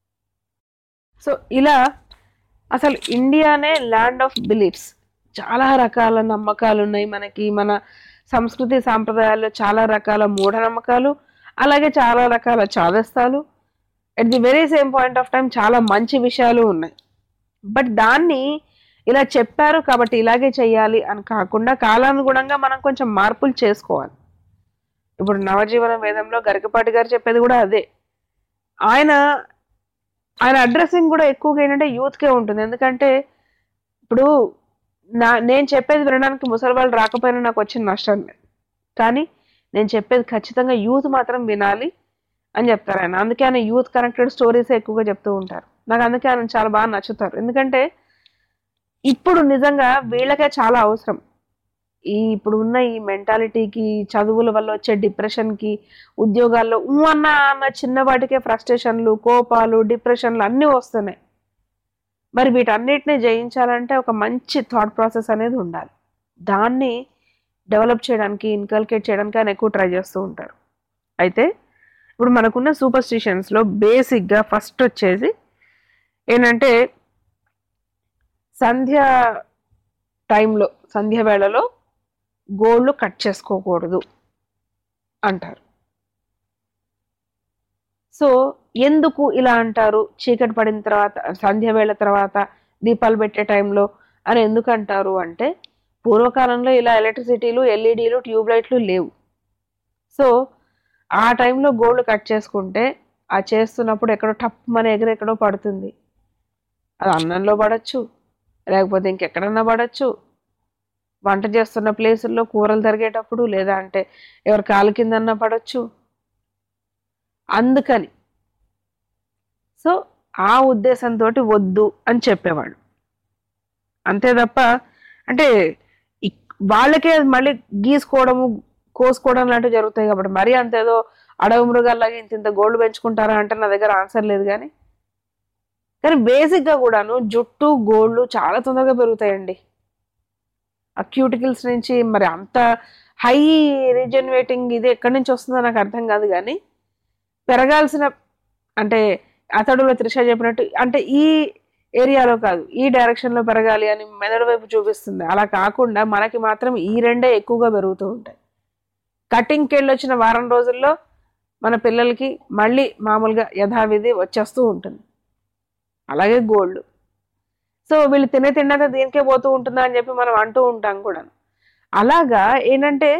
సో ఇలా అసలు ఇండియానే ల్యాండ్ ఆఫ్ బిలీఫ్స్ చాలా రకాల నమ్మకాలు ఉన్నాయి మనకి మన సంస్కృతి సాంప్రదాయాల్లో చాలా రకాల మూఢనమ్మకాలు అలాగే చాలా రకాల చాదస్తాలు at the very same point of time చాలా మంచి విషయాలు ఉన్నాయి బట్ దాన్ని ఇలా చెప్పారు కాబట్టి ఇలాగే చేయాలి అని కాకుండా కాలానుగుణంగా మనం కొంచెం మార్పులు చేసుకోవాలి ఇప్పుడు నవజీవన వేదంలో గరికపాటి గారు చెప్పేది కూడా అదే ఆయన ఆయన అడ్రస్సింగ్ కూడా ఎక్కువగా ఏంటంటే యూత్కే ఉంటుంది ఎందుకంటే ఇప్పుడు నా నేను చెప్పేది వినడానికి ముసలి వాళ్ళు రాకపోయినా నాకు వచ్చిన నష్టం లేదు కానీ నేను చెప్పేది ఖచ్చితంగా యూత్ మాత్రం వినాలి అని చెప్తారు ఆయన అందుకే ఆయన యూత్ కనెక్టెడ్ స్టోరీస్ ఎక్కువగా చెప్తూ ఉంటారు నాకు అందుకే ఆయన చాలా బాగా నచ్చుతారు ఎందుకంటే ఇప్పుడు నిజంగా వీళ్ళకే చాలా అవసరం ఈ ఇప్పుడు ఉన్న ఈ మెంటాలిటీకి చదువుల వల్ల వచ్చే డిప్రెషన్కి ఉద్యోగాల్లో ఊ అన్న అన్న చిన్న వాటికే ఫ్రస్ట్రేషన్లు కోపాలు డిప్రెషన్లు అన్నీ వస్తున్నాయి మరి వీటన్నిటిని జయించాలంటే ఒక మంచి థాట్ ప్రాసెస్ అనేది ఉండాలి దాన్ని డెవలప్ చేయడానికి ఇన్కల్కేట్ చేయడానికి ఆయన ఎక్కువ ట్రై చేస్తూ ఉంటారు అయితే ఇప్పుడు మనకున్న సూపర్ స్టిషన్స్లో బేసిక్గా ఫస్ట్ వచ్చేసి ఏంటంటే సంధ్య టైంలో సంధ్య వేళలో గోళ్ళు కట్ చేసుకోకూడదు అంటారు సో ఎందుకు ఇలా అంటారు చీకటి పడిన తర్వాత సంధ్య వేళ తర్వాత దీపాలు పెట్టే టైంలో అని ఎందుకు అంటారు అంటే పూర్వకాలంలో ఇలా ఎలక్ట్రిసిటీలు ఎల్ఈడీలు ట్యూబ్ లైట్లు లేవు సో ఆ టైంలో గోల్డ్ కట్ చేసుకుంటే ఆ చేస్తున్నప్పుడు ఎక్కడో టప్ మన ఎగర ఎక్కడో పడుతుంది అది అన్నంలో పడచ్చు లేకపోతే ఇంకెక్కడన్నా పడచ్చు వంట చేస్తున్న ప్లేసుల్లో కూరలు తరిగేటప్పుడు లేదా అంటే ఎవరి కాలు కిందన్నా పడవచ్చు అందుకని సో ఆ ఉద్దేశంతో వద్దు అని చెప్పేవాళ్ళు అంతే తప్ప అంటే ఇక్- వాళ్ళకే మళ్ళీ గీసుకోవడము కోసుకోవడం లాంటివి జరుగుతాయి కాబట్టి మరీ అంత ఏదో అడవి మృగాల్లాగా ఇంత ఇంత గోల్డ్ పెంచుకుంటారా అంటే నా దగ్గర ఆన్సర్ లేదు కానీ కానీ బేసిక్గా కూడాను జుట్టు గోళ్ళు చాలా తొందరగా పెరుగుతాయండి ఆ క్యూటికల్స్ నుంచి మరి అంత హై రీజనరేటింగ్ ఇది ఎక్కడి నుంచి వస్తుందో నాకు అర్థం కాదు కానీ పెరగాల్సిన అంటే అతడులో త్రిష చెప్పినట్టు అంటే ఈ ఏరియాలో కాదు ఈ డైరెక్షన్లో పెరగాలి అని మెదడు వైపు చూపిస్తుంది అలా కాకుండా మనకి మాత్రం ఈ రెండే ఎక్కువగా పెరుగుతూ ఉంటాయి కటింగ్కి వెళ్ళి వచ్చిన వారం రోజుల్లో మన పిల్లలకి మళ్ళీ మామూలుగా యథావిధి వచ్చేస్తూ ఉంటుంది అలాగే గోల్డ్ సో వీళ్ళు తినే తిన్నాక దీనికే పోతూ ఉంటుందా అని చెప్పి మనం అంటూ ఉంటాం కూడా అలాగా ఏంటంటే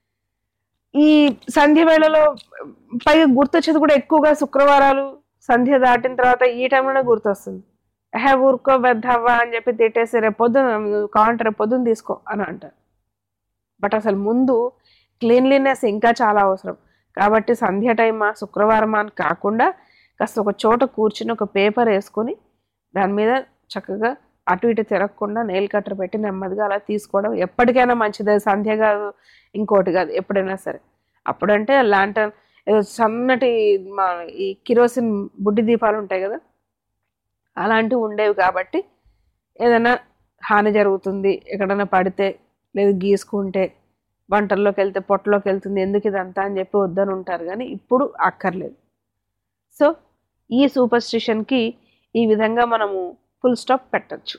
ఈ సంధ్య వేళలో పైగా గుర్తొచ్చేది కూడా ఎక్కువగా శుక్రవారాలు సంధ్య దాటిన తర్వాత ఈ టైంలోనే గుర్తొస్తుంది హే ఊరుకో వెద్దవ్వా అని చెప్పి తిట్టేసి రేపు పొద్దున కావాలంటే రేపు పొద్దున తీసుకో అని అంటారు బట్ అసలు ముందు క్లీన్లీనెస్ ఇంకా చాలా అవసరం కాబట్టి సంధ్య టైమా శుక్రవారమా అని కాకుండా కాస్త ఒక చోట కూర్చుని ఒక పేపర్ వేసుకొని దాని మీద చక్కగా అటు ఇటు తిరగకుండా నెయిల్ కట్టర్ పెట్టి నెమ్మదిగా అలా తీసుకోవడం ఎప్పటికైనా మంచిదే సంధ్య కాదు ఇంకోటి కాదు ఎప్పుడైనా సరే అప్పుడంటే లాంటర్న్ ఏదో సన్నటి మా ఈ కిరోసిన్ బుడ్డి దీపాలు ఉంటాయి కదా అలాంటివి ఉండేవి కాబట్టి ఏదైనా హాని జరుగుతుంది ఎక్కడైనా పడితే లేదు గీసుకుంటే వంటల్లోకి వెళ్తే పొట్టలోకి వెళ్తుంది ఎందుకు ఇదంతా అని చెప్పి వద్దని ఉంటారు కానీ ఇప్పుడు అక్కర్లేదు సో ఈ సూపర్ స్టిషన్కి ఈ విధంగా మనము ఫుల్ స్టాప్ పెట్టచ్చు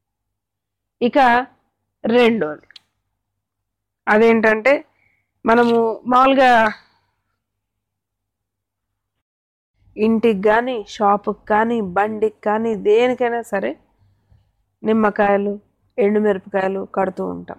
ఇక రెండోది అదేంటంటే మనము మామూలుగా ఇంటికి కానీ షాపుకి కానీ బండికి కానీ దేనికైనా సరే నిమ్మకాయలు ఎండుమిరపకాయలు కడుతూ ఉంటాం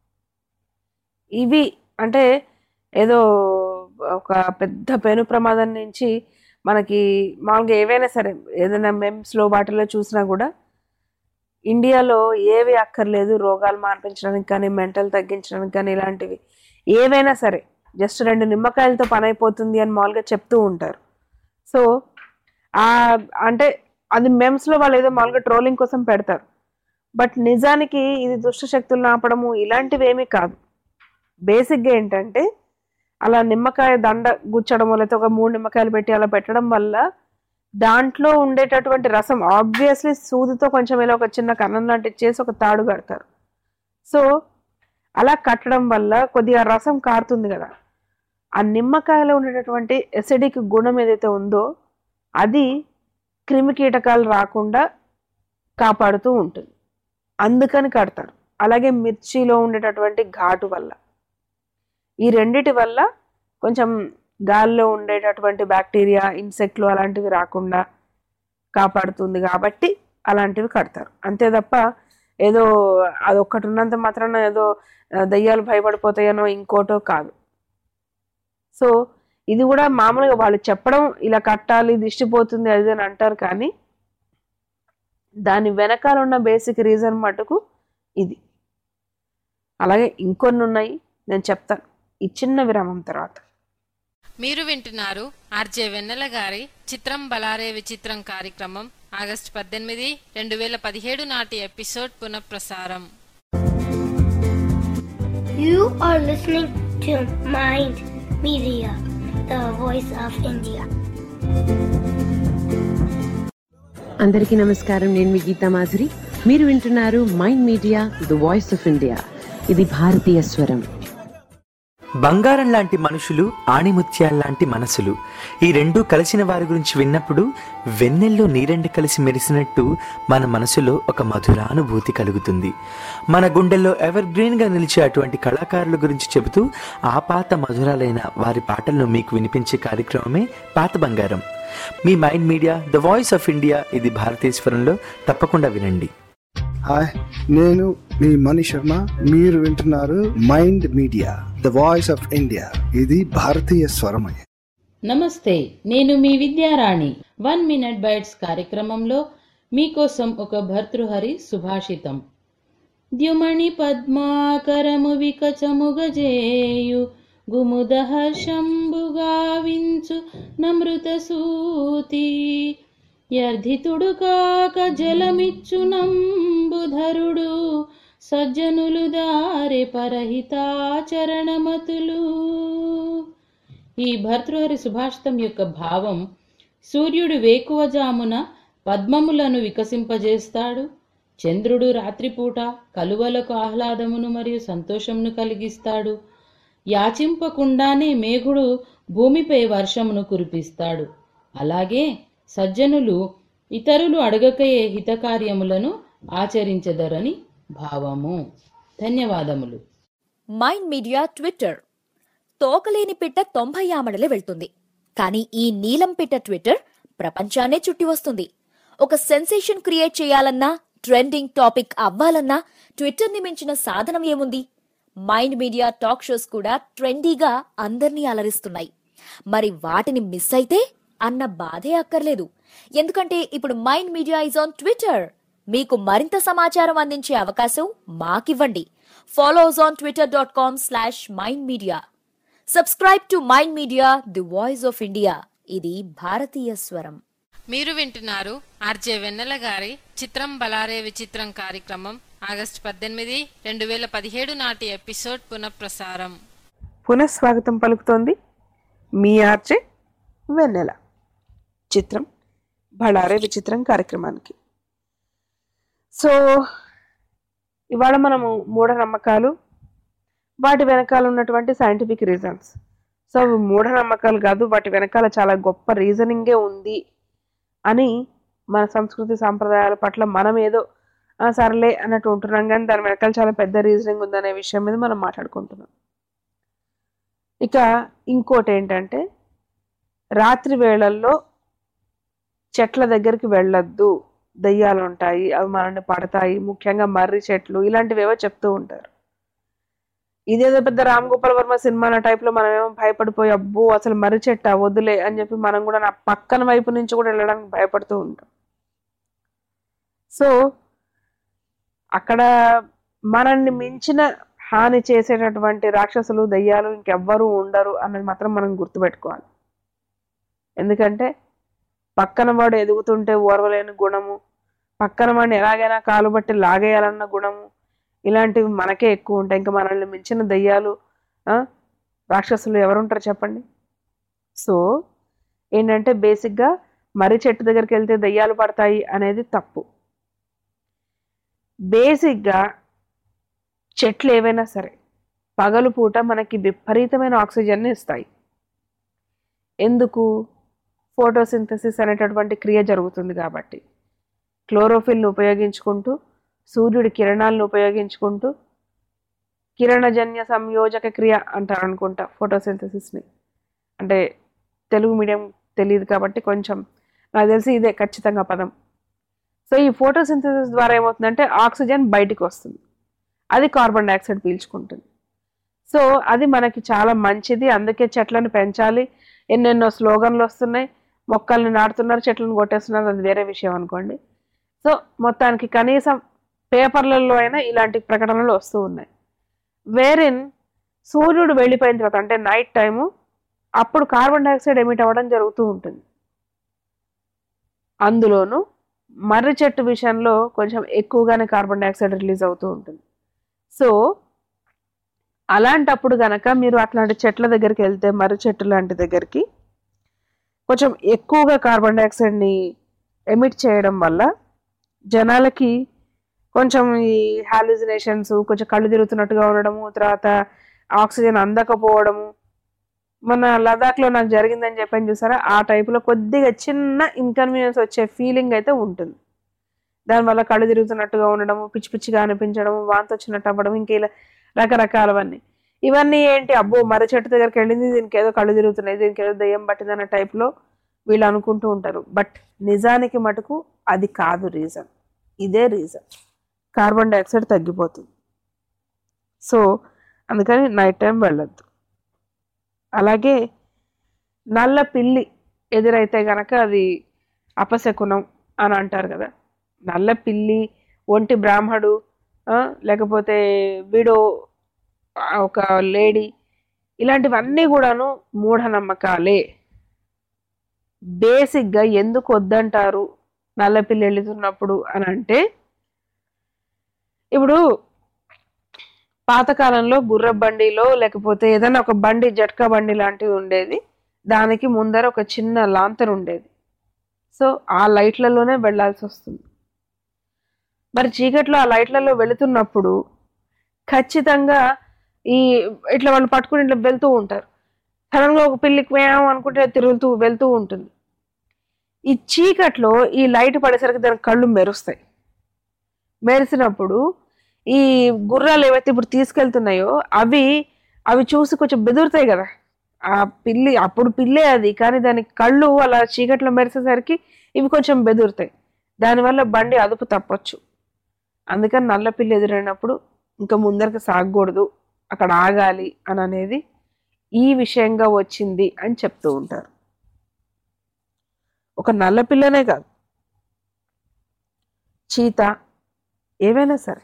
ఇవి అంటే ఏదో ఒక పెద్ద పెను ప్రమాదం నుంచి మనకి మామూలుగా ఏవైనా సరే ఏదైనా మెమ్స్లో వాటిలో చూసినా కూడా ఇండియాలో ఏవి అక్కర్లేదు రోగాలు మార్పించడానికి కానీ మెంటల్ తగ్గించడానికి కానీ ఇలాంటివి ఏవైనా సరే జస్ట్ రెండు నిమ్మకాయలతో పని అయిపోతుంది అని మామూలుగా చెప్తూ ఉంటారు సో ఆ అంటే అది మెమ్స్లో వాళ్ళు ఏదో మామూలుగా ట్రోలింగ్ కోసం పెడతారు బట్ నిజానికి ఇది దుష్ట శక్తులను ఆపడము ఇలాంటివి ఏమీ కాదు బేసిక్గా ఏంటంటే అలా నిమ్మకాయ దండ గుచ్చడం లేకపోతే ఒక మూడు నిమ్మకాయలు పెట్టి అలా పెట్టడం వల్ల దాంట్లో ఉండేటటువంటి రసం ఆబ్వియస్లీ సూదితో కొంచెం ఇలా ఒక చిన్న కన్నం లాంటిది చేసి ఒక తాడు కడతారు సో అలా కట్టడం వల్ల కొద్దిగా రసం కారుతుంది కదా ఆ నిమ్మకాయలో ఉండేటటువంటి ఎసిడిక్ గుణం ఏదైతే ఉందో అది క్రిమి కీటకాలు రాకుండా కాపాడుతూ ఉంటుంది అందుకని కడతారు అలాగే మిర్చిలో ఉండేటటువంటి ఘాటు వల్ల ఈ రెండిటి వల్ల కొంచెం గాలిలో ఉండేటటువంటి బ్యాక్టీరియా ఇన్సెక్ట్లు అలాంటివి రాకుండా కాపాడుతుంది కాబట్టి అలాంటివి కడతారు అంతే తప్ప ఏదో అదొక్కటి ఉన్నంత మాత్రాన ఏదో ఆ, దయ్యాలు భయపడిపోతాయనో ఇంకోటో కాదు సో ఇది కూడా మామూలుగా వాళ్ళు చెప్పడం ఇలా కట్టాలి దిష్టి పోతుంది అది అని అంటారు కానీ దాని వెనకాల ఉన్న బేసిక్ రీజన్ మటుకు ఇది అలాగే ఇంకొన్ని ఉన్నాయి నేను చెప్తాను ఈ చిన్న విరామం తర్వాత మీరు వింటున్నారు ఆర్జే వెన్నెల గారి చిత్రం బలారే విచిత్రం కార్యక్రమం ఆగస్టు పద్దెనిమిది రెండు వేల పదిహేడు నాటి ఎపిసోడ్ పునఃప్రసారం You are listening to Mind Media, the voice of India. అందరికీ నమస్కారం నేను మీ గీతా మాధురి మీరు వింటున్నారు mind media the voice of India ఇది భారతీయ స్వరం బంగారం లాంటి మనుషులు ఆణిముత్యాల్లాంటి మనసులు ఈ రెండూ కలిసిన వారి గురించి విన్నప్పుడు వెన్నెల్లో నీరెండు కలిసి మెరిసినట్టు మన మనసులో ఒక మధురానుభూతి కలుగుతుంది మన గుండెల్లో ఎవర్ గ్రీన్గా నిలిచే అటువంటి కళాకారుల గురించి చెబుతూ ఆ పాత మధురాలైన వారి పాటలను మీకు వినిపించే కార్యక్రమమే పాత బంగారం మీ mind media the voice of India ఇది భారతీశ్వరంలో తప్పకుండా వినండి హాయ్ నేను మీ మణి శర్మ మీరు వింటున్నారు mind media the voice of India ఇది భారతీయ స్వరమయ నమస్తే నేను మీ విద్యారాణి వన్ మినిట్ బైట్స్ కార్యక్రమంలో మీకోసం ఒక భర్తృహరి సుభాషితం ద్యుమణి పద్మాకరము వికచముగజేయు గుముద హర్షంబుగావించు నమృత సూతి యర్ధితుడు కాక జలమిచ్చు నంబుధరుడు సజ్జనులు దారి పరహితాచరణమతులు ఈ భర్తృహరి సుభాషితం యొక్క భావం సూర్యుడు వేకువజామున పద్మములను వికసింపజేస్తాడు చంద్రుడు రాత్రిపూట కలువలకు ఆహ్లాదమును మరియు సంతోషమును కలిగిస్తాడు యాచింపకుండానే మేఘుడు భూమిపై వర్షమును కురిపిస్తాడు అలాగే సజ్జనులు ఇతరులు అడగకయే హితకార్యములను ఆచరించదరని భావము ధన్యవాదములు మైండ్ మీడియా ట్విట్టర్ తోకలేని పిట్ట తొంభై ఆమడలే వెళ్తుంది కానీ ఈ నీలం పిట్ట ట్విట్టర్ ప్రపంచాన్నే చుట్టి వస్తుంది ఒక సెన్సేషన్ క్రియేట్ చేయాలన్నా ట్రెండింగ్ టాపిక్ అవ్వాలన్నా ట్విట్టర్ ని మించిన సాధనం ఏముంది మైండ్ మీడియా టాక్ షోస్ కూడా ట్రెండీగా అందర్నీ అలరిస్తున్నాయి మరి వాటిని మిస్ అయితే అన్న బాధే అక్కర్లేదు ఎందుకంటే ఇప్పుడు mind media is on Twitter మీకు మరింత సమాచారం అందించే అవకాశం మాకివ్వండి follow us on Twitter dot com slash mind media subscribe to mind media the voice of India ఇది భారతీయ స్వరం మీరు వింటున్నారు ఆర్జే వెన్నెల గారి చిత్రం బలారే విచిత్రం కార్యక్రమం ఆగస్టు పద్దెనిమిది రెండు వేల పదిహేడు నాటి ఎపిసోడ్ పునఃప్రసారం పునఃస్వాగతం పలుకుతోంది మీ ఆర్జే వెన్నెల చిత్రం బళారే విచిత్రం కార్యక్రమానికి సో ఇవాళ మనము మూఢనమ్మకాలు వాటి వెనకాల ఉన్నటువంటి సైంటిఫిక్ రీజన్స్ సో అవి మూఢనమ్మకాలు కాదు వాటి వెనకాల చాలా గొప్ప రీజనింగే ఉంది అని మన సంస్కృతి సాంప్రదాయాల పట్ల మనం ఏదో "ఆ, సర్లే అన్నట్టు ఉంటున్నాం కానీ దాని వెనకాల చాలా పెద్ద రీజనింగ్ ఉందనే విషయం మీద మనం మాట్లాడుకుంటున్నాం ఇక ఇంకోటి ఏంటంటే రాత్రి వేళల్లో చెట్ల దగ్గరికి వెళ్ళొద్దు దయ్యాలు ఉంటాయి అవి మనల్ని పడతాయి ముఖ్యంగా మర్రి చెట్లు ఇలాంటివి ఏవో చెప్తూ ఉంటారు ఇదేదో పెద్ద రామ్ గోపాల్ వర్మ సినిమా టైప్ లో మనం ఏమో భయపడిపోయి అబ్బో అసలు మర్రి చెట్ట వద్దులే అని చెప్పి మనం కూడా నా పక్కన వైపు నుంచి కూడా వెళ్ళడానికి భయపడుతూ ఉంటాం సో అక్కడ మనల్ని మించిన హాని చేసేటటువంటి రాక్షసులు దయ్యాలు ఇంకెవ్వరూ ఉండరు అన్నది మాత్రం మనం గుర్తుపెట్టుకోవాలి ఎందుకంటే పక్కన వాడు ఎదుగుతుంటే ఓర్వలేని గుణము పక్కన వాడిని ఎలాగైనా కాలు బట్టి లాగేయాలన్న గుణము ఇలాంటివి మనకే ఎక్కువ ఉంటాయి ఇంకా మనల్ని మించిన దయ్యాలు ఆ, రాక్షసులు ఎవరుంటారు చెప్పండి సో ఏంటంటే బేసిక్గా మర్రి చెట్టు దగ్గరికి వెళ్తే దయ్యాలు పడతాయి అనేది తప్పు బేసిక్గా చెట్లు ఏవైనా సరే పగలు పూట మనకి విపరీతమైన ఆక్సిజన్ని ఇస్తాయి ఎందుకు ఫోటోసింథసిస్ అనేటటువంటి క్రియ జరుగుతుంది కాబట్టి క్లోరోఫిల్ని ఉపయోగించుకుంటూ సూర్యుడి కిరణాలను ఉపయోగించుకుంటూ కిరణజన్య సంయోజక క్రియ అంటారు అనుకుంటా ఫోటోసింథసిస్ని అంటే తెలుగు మీడియం తెలియదు కాబట్టి కొంచెం నాకు తెలిసి ఇదే ఖచ్చితంగా పదం సో ఈ ఫోటోసింథసిస్ ద్వారా ఏమవుతుందంటే ఆక్సిజన్ బయటికి వస్తుంది అది కార్బన్ డైఆక్సైడ్ పీల్చుకుంటుంది సో అది మనకి చాలా మంచిది అందుకే చెట్లను పెంచాలి ఎన్నెన్నో స్లోగన్లు వస్తున్నాయి మొక్కల్ని నాటుతున్నారు చెట్లను కొట్టేస్తున్నారు అది వేరే విషయం అనుకోండి సో మొత్తానికి కనీసం పేపర్లలో అయినా ఇలాంటి ప్రకటనలు వస్తూ ఉన్నాయి వేరిన్ సూర్యుడు వెళ్ళిపోయిన తర్వాత అంటే నైట్ టైము అప్పుడు కార్బన్ డైఆక్సైడ్ ఎమిట్ అవ్వడం జరుగుతూ ఉంటుంది అందులోనూ మర్రి చెట్టు విషయంలో కొంచెం ఎక్కువగానే కార్బన్ డైఆక్సైడ్ రిలీజ్ అవుతూ ఉంటుంది సో అలాంటప్పుడు గనక మీరు అట్లాంటి చెట్ల దగ్గరికి వెళ్తే మర్రి చెట్టు లాంటి దగ్గరికి కొంచెం ఎక్కువగా కార్బన్ డైఆక్సైడ్ని ఎమిట్ చేయడం వల్ల జనాలకి కొంచెం ఈ హాలిజినేషన్స్ కొంచెం కళ్ళు తిరుగుతున్నట్టుగా ఉండడము తర్వాత ఆక్సిజన్ అందకపోవడము మన లదాఖ్లో నాకు జరిగిందని చెప్పని చూసారా ఆ టైపులో కొద్దిగా చిన్న ఇన్కన్వీనియన్స్ వచ్చే ఫీలింగ్ అయితే ఉంటుంది దానివల్ల కళ్ళు తిరుగుతున్నట్టుగా ఉండడము పిచ్చి పిచ్చిగా అనిపించడము వాంతి వచ్చినట్టు అవ్వడం ఇంకా ఇలా రకరకాలవన్నీ ఇవన్నీ ఏంటి అబ్బో మర్రి చెట్టు దగ్గరికి వెళ్ళింది దీనికి ఏదో కళ్ళు తిరుగుతున్నాయి దీనికి ఏదో దయ్యం పట్టిందన్న టైప్లో వీళ్ళు అనుకుంటూ ఉంటారు బట్ నిజానికి మటుకు అది కాదు రీజన్ ఇదే రీజన్ కార్బన్ డైఆక్సైడ్ తగ్గిపోతుంది సో అందుకని నైట్ టైం వెళ్ళొద్దు అలాగే నల్ల పిల్లి ఎదురైతే గనక అది అపశకునం అని అంటారు కదా నల్ల పిల్లి ఒంటి బ్రాహ్మడు ఆ, లేకపోతే వీడో ఆ, ఒక లేడీ ఇలాంటివన్నీ కూడాను మూఢనమ్మకాలే బేసిక్గా ఎందుకు వద్దంటారు నల్ల పిల్లి వెళుతున్నప్పుడు అని అంటే ఇప్పుడు పాతకాలంలో గుర్ర బండిలో లేకపోతే ఏదైనా ఒక బండి జట్కా బండి లాంటిది ఉండేది దానికి ముందర ఒక చిన్న లాంతర్ ఉండేది సో ఆ లైట్లలోనే వెళ్ళాల్సి వస్తుంది మరి చీకట్లో ఆ లైట్లలో వెళుతున్నప్పుడు ఖచ్చితంగా ఈ ఇట్లా వాళ్ళు పట్టుకుని ఇట్లా వెళ్తూ ఉంటారు సడన్గా ఒక పిల్లికి వేయం అనుకుంటే తిరుగుతూ వెళ్తూ ఉంటుంది ఈ చీకట్లో ఈ లైట్ పడేసరికి దాని కళ్ళు మెరుస్తాయి మెరిసినప్పుడు ఈ గుర్రాలు ఏవైతే ఇప్పుడు తీసుకెళ్తున్నాయో అవి అవి చూసి కొంచెం బెదురుతాయి కదా ఆ పిల్లి అప్పుడు పిల్లే అది కానీ దాని కళ్ళు అలా చీకట్లో మెరిసేసరికి ఇవి కొంచెం బెదురుతాయి దానివల్ల బండి అదుపు తప్పొచ్చు అందుకని నల్ల పిల్లి ఎదురైనప్పుడు ఇంకా ముందరికి సాగకూడదు అక్కడ ఆగాలి అని అనేది ఈ విషయంగా వచ్చింది అని చెప్తూ ఉంటారు ఒక నల్ల పిల్లనే కాదు చీత ఏవైనా సరే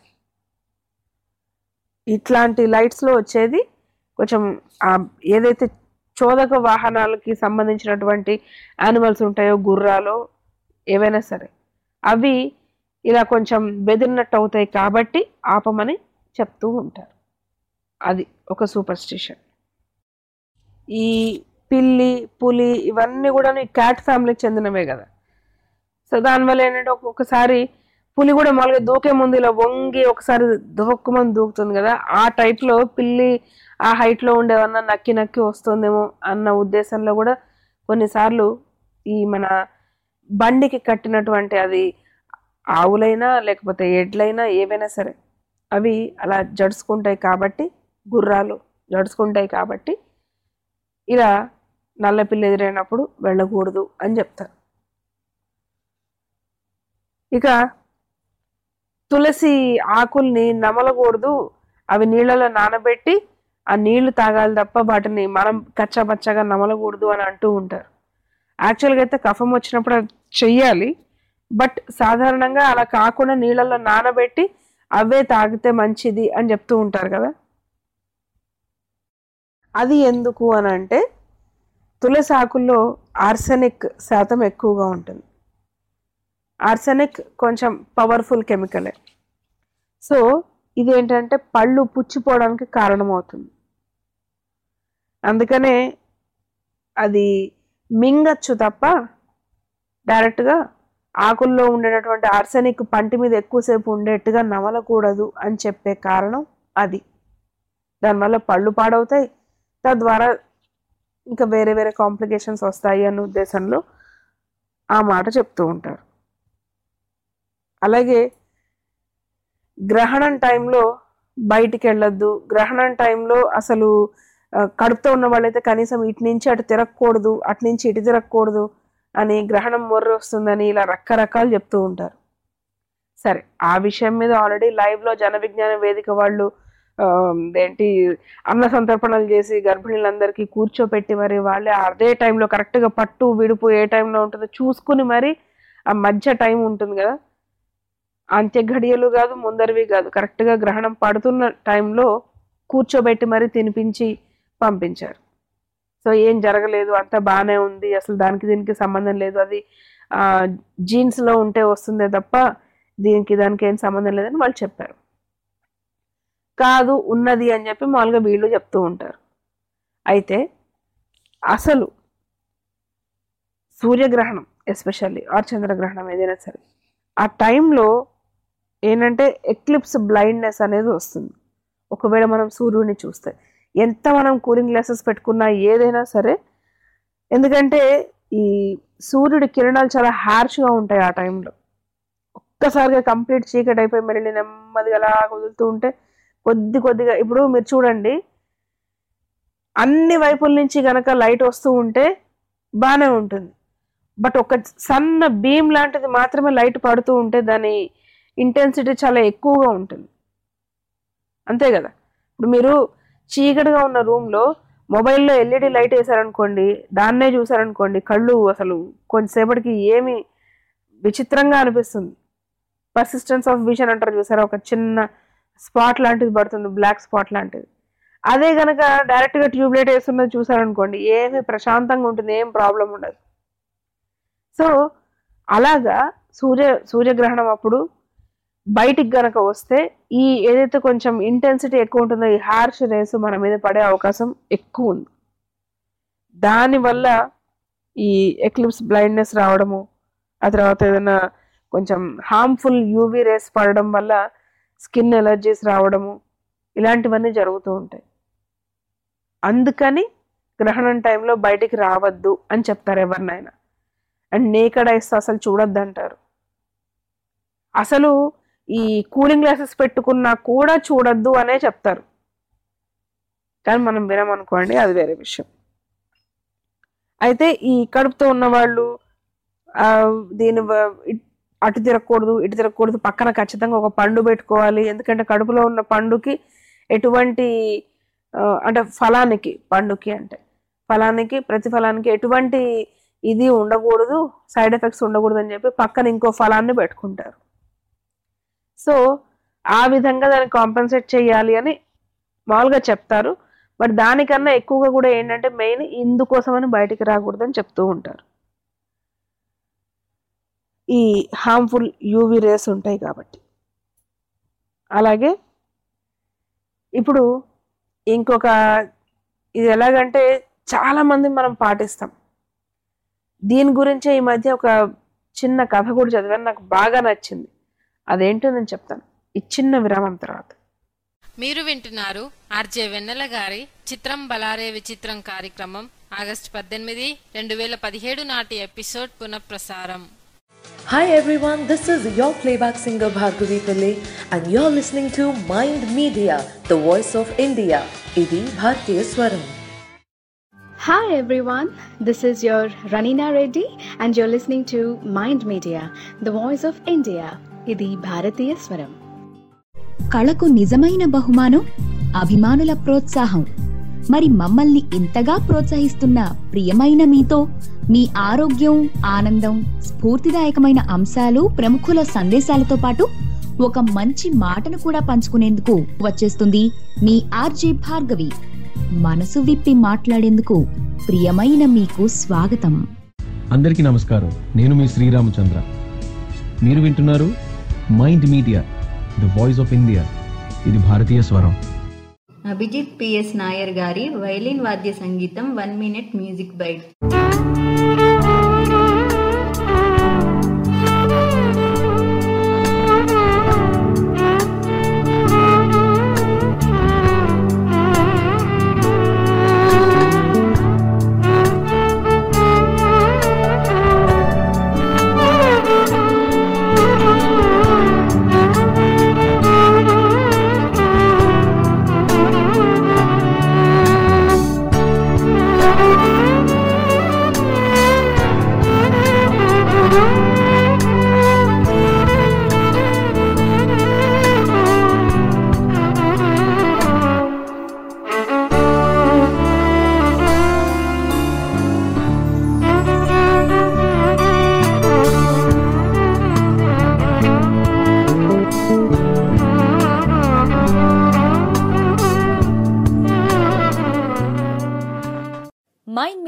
ఇట్లాంటి లైట్స్లో వచ్చేది కొంచెం ఆ ఏదైతే చోదక వాహనాలకి సంబంధించినటువంటి యానిమల్స్ ఉంటాయో గుర్రాలో ఏవైనా సరే అవి ఇలా కొంచెం బెదిరినట్టు అవుతాయి కాబట్టి ఆపమని చెప్తూ ఉంటారు అది ఒక సూపర్ స్టిషన్ ఈ పిల్లి పులి ఇవన్నీ కూడా ఈ క్యాట్ ఫ్యామిలీకి చెందినవే కదా సో దానివల్ల ఏంటంటే ఒక్కొక్కసారి పులి కూడా మామూలుగా దూకే ముందు ఇలా వంగి ఒకసారి దువక్కుమని దూకుతుంది కదా ఆ టైప్లో పిల్లి ఆ హైట్లో ఉండేవన్నా నక్కి నక్కి వస్తుందేమో అన్న ఉద్దేశంలో కూడా కొన్నిసార్లు ఈ మన బండికి కట్టినటువంటి అది ఆవులైనా లేకపోతే ఎడ్లైనా ఏవైనా సరే అవి అలా జడుచుకుంటాయి కాబట్టి గుర్రాలు జడుచుకుంటాయి కాబట్టి ఇలా నల్ల పిల్లి ఎదురైనప్పుడు వెళ్ళకూడదు అని చెప్తారు ఇక తులసి ఆకుల్ని నమలకూడదు అవి నీళ్ళలో నానబెట్టి ఆ నీళ్లు తాగాలి తప్ప వాటిని మనం కచ్చాపచ్చగా నమలకూడదు అని అంటూ ఉంటారు యాక్చువల్గా అయితే కఫం వచ్చినప్పుడు అది చెయ్యాలి బట్ సాధారణంగా అలా కాకుండా నీళ్ళలో నానబెట్టి అవే తాగితే మంచిది అని చెప్తూ ఉంటారు కదా అది ఎందుకు అని అంటే తులసి ఆకుల్లో ఆర్సెనిక్ శాతం ఎక్కువగా ఉంటుంది ఆర్సెనిక్ కొంచెం పవర్ఫుల్ కెమికలే సో ఇది ఏంటంటే పళ్ళు పుచ్చిపోవడానికి కారణమవుతుంది అందుకనే అది మింగచ్చు తప్ప డైరెక్ట్గా ఆకుల్లో ఉండేటటువంటి ఆర్సెనిక్ పంటి మీద ఎక్కువసేపు ఉండేట్టుగా నమలకూడదు అని చెప్పే కారణం అది దానివల్ల పళ్ళు పాడవుతాయి తద్వారా ఇంకా వేరే వేరే కాంప్లికేషన్స్ వస్తాయి అన్న ఉద్దేశంలో ఆ మాట చెప్తూ ఉంటారు అలాగే గ్రహణం టైంలో బయటికి వెళ్ళొద్దు గ్రహణం టైంలో అసలు ఆ, కడుపుతో ఉన్న వాళ్ళైతే కనీసం ఇటు నుంచి అటు తిరగకూడదు అటు నుంచి ఇటు తిరగకూడదు అని గ్రహణం మొర్ర వస్తుందని ఇలా రకరకాలు చెప్తూ ఉంటారు సరే ఆ విషయం మీద ఆల్రెడీ లైవ్లో జన విజ్ఞాన వేదిక వాళ్ళు ఆ, ఏంటి అన్న సంతర్పణలు చేసి గర్భిణీలందరికీ కూర్చోపెట్టి మరి వాళ్ళే అదే టైంలో కరెక్ట్గా పట్టు విడుపు ఏ టైంలో ఉంటుందో చూసుకుని మరి ఆ మధ్య టైం ఉంటుంది కదా అంత్య ఘడియలు కాదు ముందరివి కాదు కరెక్ట్గా గ్రహణం పడుతున్న టైంలో కూర్చోబెట్టి మరి తినిపించి పంపించారు సో ఏం జరగలేదు అంతా బాగానే ఉంది అసలు దానికి దీనికి సంబంధం లేదు అది జీన్స్లో ఉంటే వస్తుందే తప్ప దీనికి దానికి ఏం సంబంధం లేదని వాళ్ళు చెప్పారు కాదు ఉన్నది అని చెప్పి మామూలుగా వీళ్ళు చెప్తూ ఉంటారు అయితే అసలు సూర్యగ్రహణం ఎస్పెషల్లీ ఆర్ చంద్రగ్రహణం ఏదైనా సరే ఆ టైంలో ఏంటంటే ఎక్లిప్స్ బ్లైండ్నెస్ అనేది వస్తుంది ఒకవేళ మనం సూర్యుడిని చూస్తే ఎంత మనం కూలింగ్ గ్లాసెస్ పెట్టుకున్నా ఏదైనా సరే ఎందుకంటే ఈ సూర్యుడి కిరణాలు చాలా హార్ష్గా ఉంటాయి ఆ టైంలో ఒక్కసారిగా కంప్లీట్ చీకటి అయిపోయి మళ్ళీ నెమ్మదిగా అలా వదులుతూ ఉంటే కొద్ది కొద్దిగా ఇప్పుడు మీరు చూడండి అన్ని వైపుల నుంచి గనక లైట్ వస్తూ ఉంటే బాగానే ఉంటుంది బట్ ఒక సన్న బీమ్ లాంటిది మాత్రమే లైట్ పడుతూ ఉంటే దాని ఇంటెన్సిటీ చాలా ఎక్కువగా ఉంటుంది అంతే కదా ఇప్పుడు మీరు చీకటిగా ఉన్న రూమ్లో మొబైల్లో ఎల్ఈడి లైట్ వేసారనుకోండి దాన్నే చూసారనుకోండి కళ్ళు అసలు కొంతసేపటికి ఏమి విచిత్రంగా అనిపిస్తుంది పర్సిస్టెన్స్ ఆఫ్ విజన్ అంటారు చూసారా ఒక చిన్న స్పాట్ లాంటిది పడుతుంది బ్లాక్ స్పాట్ లాంటిది అదే కనుక డైరెక్ట్గా ట్యూబ్ లైట్ వేస్తున్నది చూసారనుకోండి ఏమి ప్రశాంతంగా ఉంటుంది ఏం ప్రాబ్లం ఉండదు సో అలాగా సూర్య సూర్యగ్రహణం అప్పుడు బయటికి గనక వస్తే ఈ ఏదైతే కొంచెం ఇంటెన్సిటీ ఎక్కువ ఉంటుందో ఈ హార్ష్ రేస్ మన మీద పడే అవకాశం ఎక్కువ ఉంది దానివల్ల ఈ ఎక్లిప్స్ బ్లైండ్నెస్ రావడము ఆ తర్వాత ఏదైనా కొంచెం హార్మ్ఫుల్ యూవీ రేస్ పడడం వల్ల స్కిన్ ఎలర్జీస్ రావడము ఇలాంటివన్నీ జరుగుతూ ఉంటాయి అందుకని గ్రహణం టైంలో బయటికి రావద్దు అని చెప్తారు ఎవరినైనా అండ్ నేకడ్ ఐస్ అసలు చూడొద్దు అంటారు అసలు ఈ కూలింగ్ గ్లాసెస్ పెట్టుకున్నా కూడా చూడొద్దు అనే చెప్తారు కానీ మనం వినమనుకోండి అది వేరే విషయం అయితే ఈ కడుపుతో ఉన్న వాళ్ళు ఆ, దీని వ- ఇట్- అటు తిరగకూడదు ఇటు తిరగకూడదు పక్కన ఖచ్చితంగా ఒక పండు పెట్టుకోవాలి ఎందుకంటే కడుపులో ఉన్న పండుకి ఎటువంటి ఆ, అంటే ఫలానికి పండుకి అంటే ఫలానికి ప్రతి ఫలానికి ఎటువంటి ఇది ఉండకూడదు సైడ్ ఎఫెక్ట్స్ ఉండకూడదు అని చెప్పి పక్కన ఇంకో ఫలాన్ని పెట్టుకుంటారు సో ఆ విధంగా దాన్ని కాంపెన్సేట్ చేయాలి అని మామూలుగా చెప్తారు బట్ దానికన్నా ఎక్కువగా కూడా ఏంటంటే మెయిన్ ఇందుకోసమని బయటికి రాకూడదని చెప్తూ ఉంటారు ఈ హార్మ్ఫుల్ యూవి రేస్ ఉంటాయి కాబట్టి అలాగే ఇప్పుడు ఇంకొక ఇది ఎలాగంటే చాలా మంది మనం పాటిస్తాం దీని గురించే ఈ మధ్య ఒక చిన్న కథ కూడా చదివాను నాకు బాగా నచ్చింది అదేంటో నేను చెప్తాను ఈ చిన్న విరామం తర్వాత మీరు వింటున్నారు ఆర్జే వెన్నెల గారి చిత్రం బలారే విచిత్రం కార్యక్రమం ఆగస్టు పద్దెనిమిది రెండు వేల పదిహేడు నాటి ఎపిసోడ్ పునఃప్రసారం Hi everyone, this is your playback singer Bhargavi Pillai and you're listening to Mind Media, the voice of India. Idi Bhartiya Swaram. Hi everyone, this is your Ranina Reddy and you're listening to Mind Media, the voice of India. ఇది భారతీయ స్వరం కళకు నిజమైన బహుమానం అభిమానుల ప్రోత్సాహం మరి మమ్మల్ని ఇంతగా ప్రోత్సహిస్తున్న ప్రియమైన మీతో మీ ఆరోగ్యం ఆనందం స్ఫూర్తిదాయకమైన అంశాలు ప్రముఖుల సందేశాలతో పాటు ఒక మంచి మాటను కూడా పంచుకునేందుకు వచ్చేస్తుంది మీ ఆర్జే భార్గవి మనసు విప్పి మాట్లాడేందుకు ప్రియమైన మీకు స్వాగతం అందరికీ నమస్కారం నేను మీ శ్రీరామచంద్ర మీరు వింటున్నారు mind media the voice of India ఇది భారతీయ స్వరం అభిజిత్ పిఎస్ నాయర్ గారి వైలిన్ వాద్య సంగీతం one minute music bite Thank you.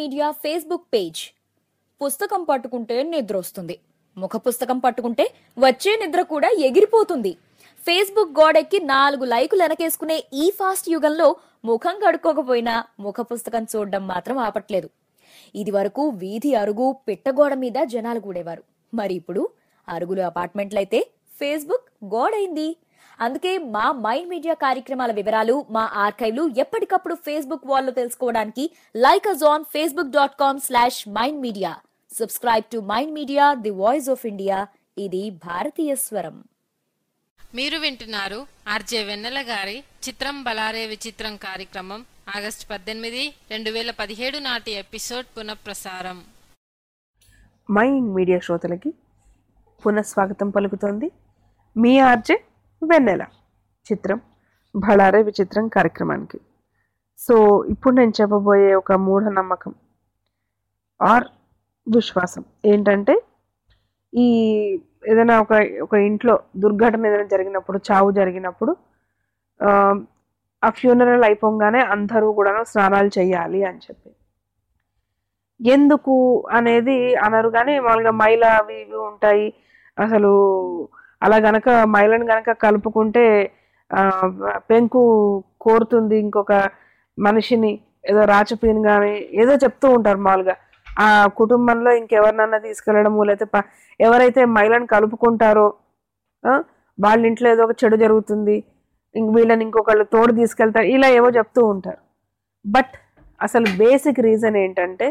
Media Facebook page పుస్తకం పట్టుకుంటే నిద్ర వస్తుంది ముఖ పుస్తకం పట్టుకుంటే వచ్చే నిద్ర కూడా ఎగిరిపోతుంది ఫేస్బుక్ గోడెక్కి నాలుగు లైకులు వెనకేసుకునే ఈ ఫాస్ట్ యుగంలో ముఖం కడుక్కోకపోయినా ముఖ పుస్తకం చూడడం మాత్రం ఆపట్లేదు ఇది వరకు వీధి అరుగు పిట్టగోడ మీద జనాలు కూడేవారు మరి ఇప్పుడు అరుగులు అపార్ట్మెంట్లయితే ఫేస్బుక్ గోడైంది అందుకే మా మైండ్ మీడియా కార్యక్రమాల వివరాలు మా ఆర్కైవ్లు ఎప్పటికప్పుడు ఫేస్బుక్ వాల్లో తెలుసుకోవడానికి like us on Facebook dot com slash mind media subscribe to mind media the voice of India ఇది భారతీయ స్వరం మీరు వింటున్నారు ఆర్జే వెన్నెల గారి చిత్రం బలారే విచిత్రం కార్యక్రమం ఆగస్టు పద్దెనిమిది రెండు వేల పదిహేడు నాటి ఎపిసోడ్ పునఃప్రసారం మైండ్ మీడియా శ్రోతలకి పునఃస్వాగతం పలుకుతోంది మీ ఆర్జే వెన్నెల చిత్రం బళారే విచిత్రం కార్యక్రమానికి సో ఇప్పుడు నేను చెప్పబోయే ఒక మూఢనమ్మకం ఆర్ విశ్వాసం ఏంటంటే ఈ ఏదైనా ఒక ఒక ఇంట్లో దుర్ఘటన ఏదైనా జరిగినప్పుడు చావు జరిగినప్పుడు ఆ, ఆ ఫ్యూనరల్ అయిపోగానే అందరూ కూడా స్నానాలు చేయాలి అని చెప్పి ఎందుకు అనేది అనరు కానీ మామూలుగా మైల అవి ఇవి ఉంటాయి అసలు అలా గనక మైలను గనక కలుపుకుంటే ఆ, పెంకు కోరుతుంది ఇంకొక మనిషిని ఏదో రాచపీన్ కానీ ఏదో చెప్తూ ఉంటారు మామూలుగా ఆ కుటుంబంలో ఇంకెవరినన్నా తీసుకెళ్ళడము లేకపోతే ప- ఎవరైతే మైలను కలుపుకుంటారో ఆ, వాళ్ళ ఇంట్లో ఏదో ఒక చెడు జరుగుతుంది ఇంక వీళ్ళని ఇంకొకళ్ళు తోడు తీసుకెళ్తారు ఇలా ఏవో చెప్తూ ఉంటారు బట్ అసలు బేసిక్ రీజన్ ఏంటంటే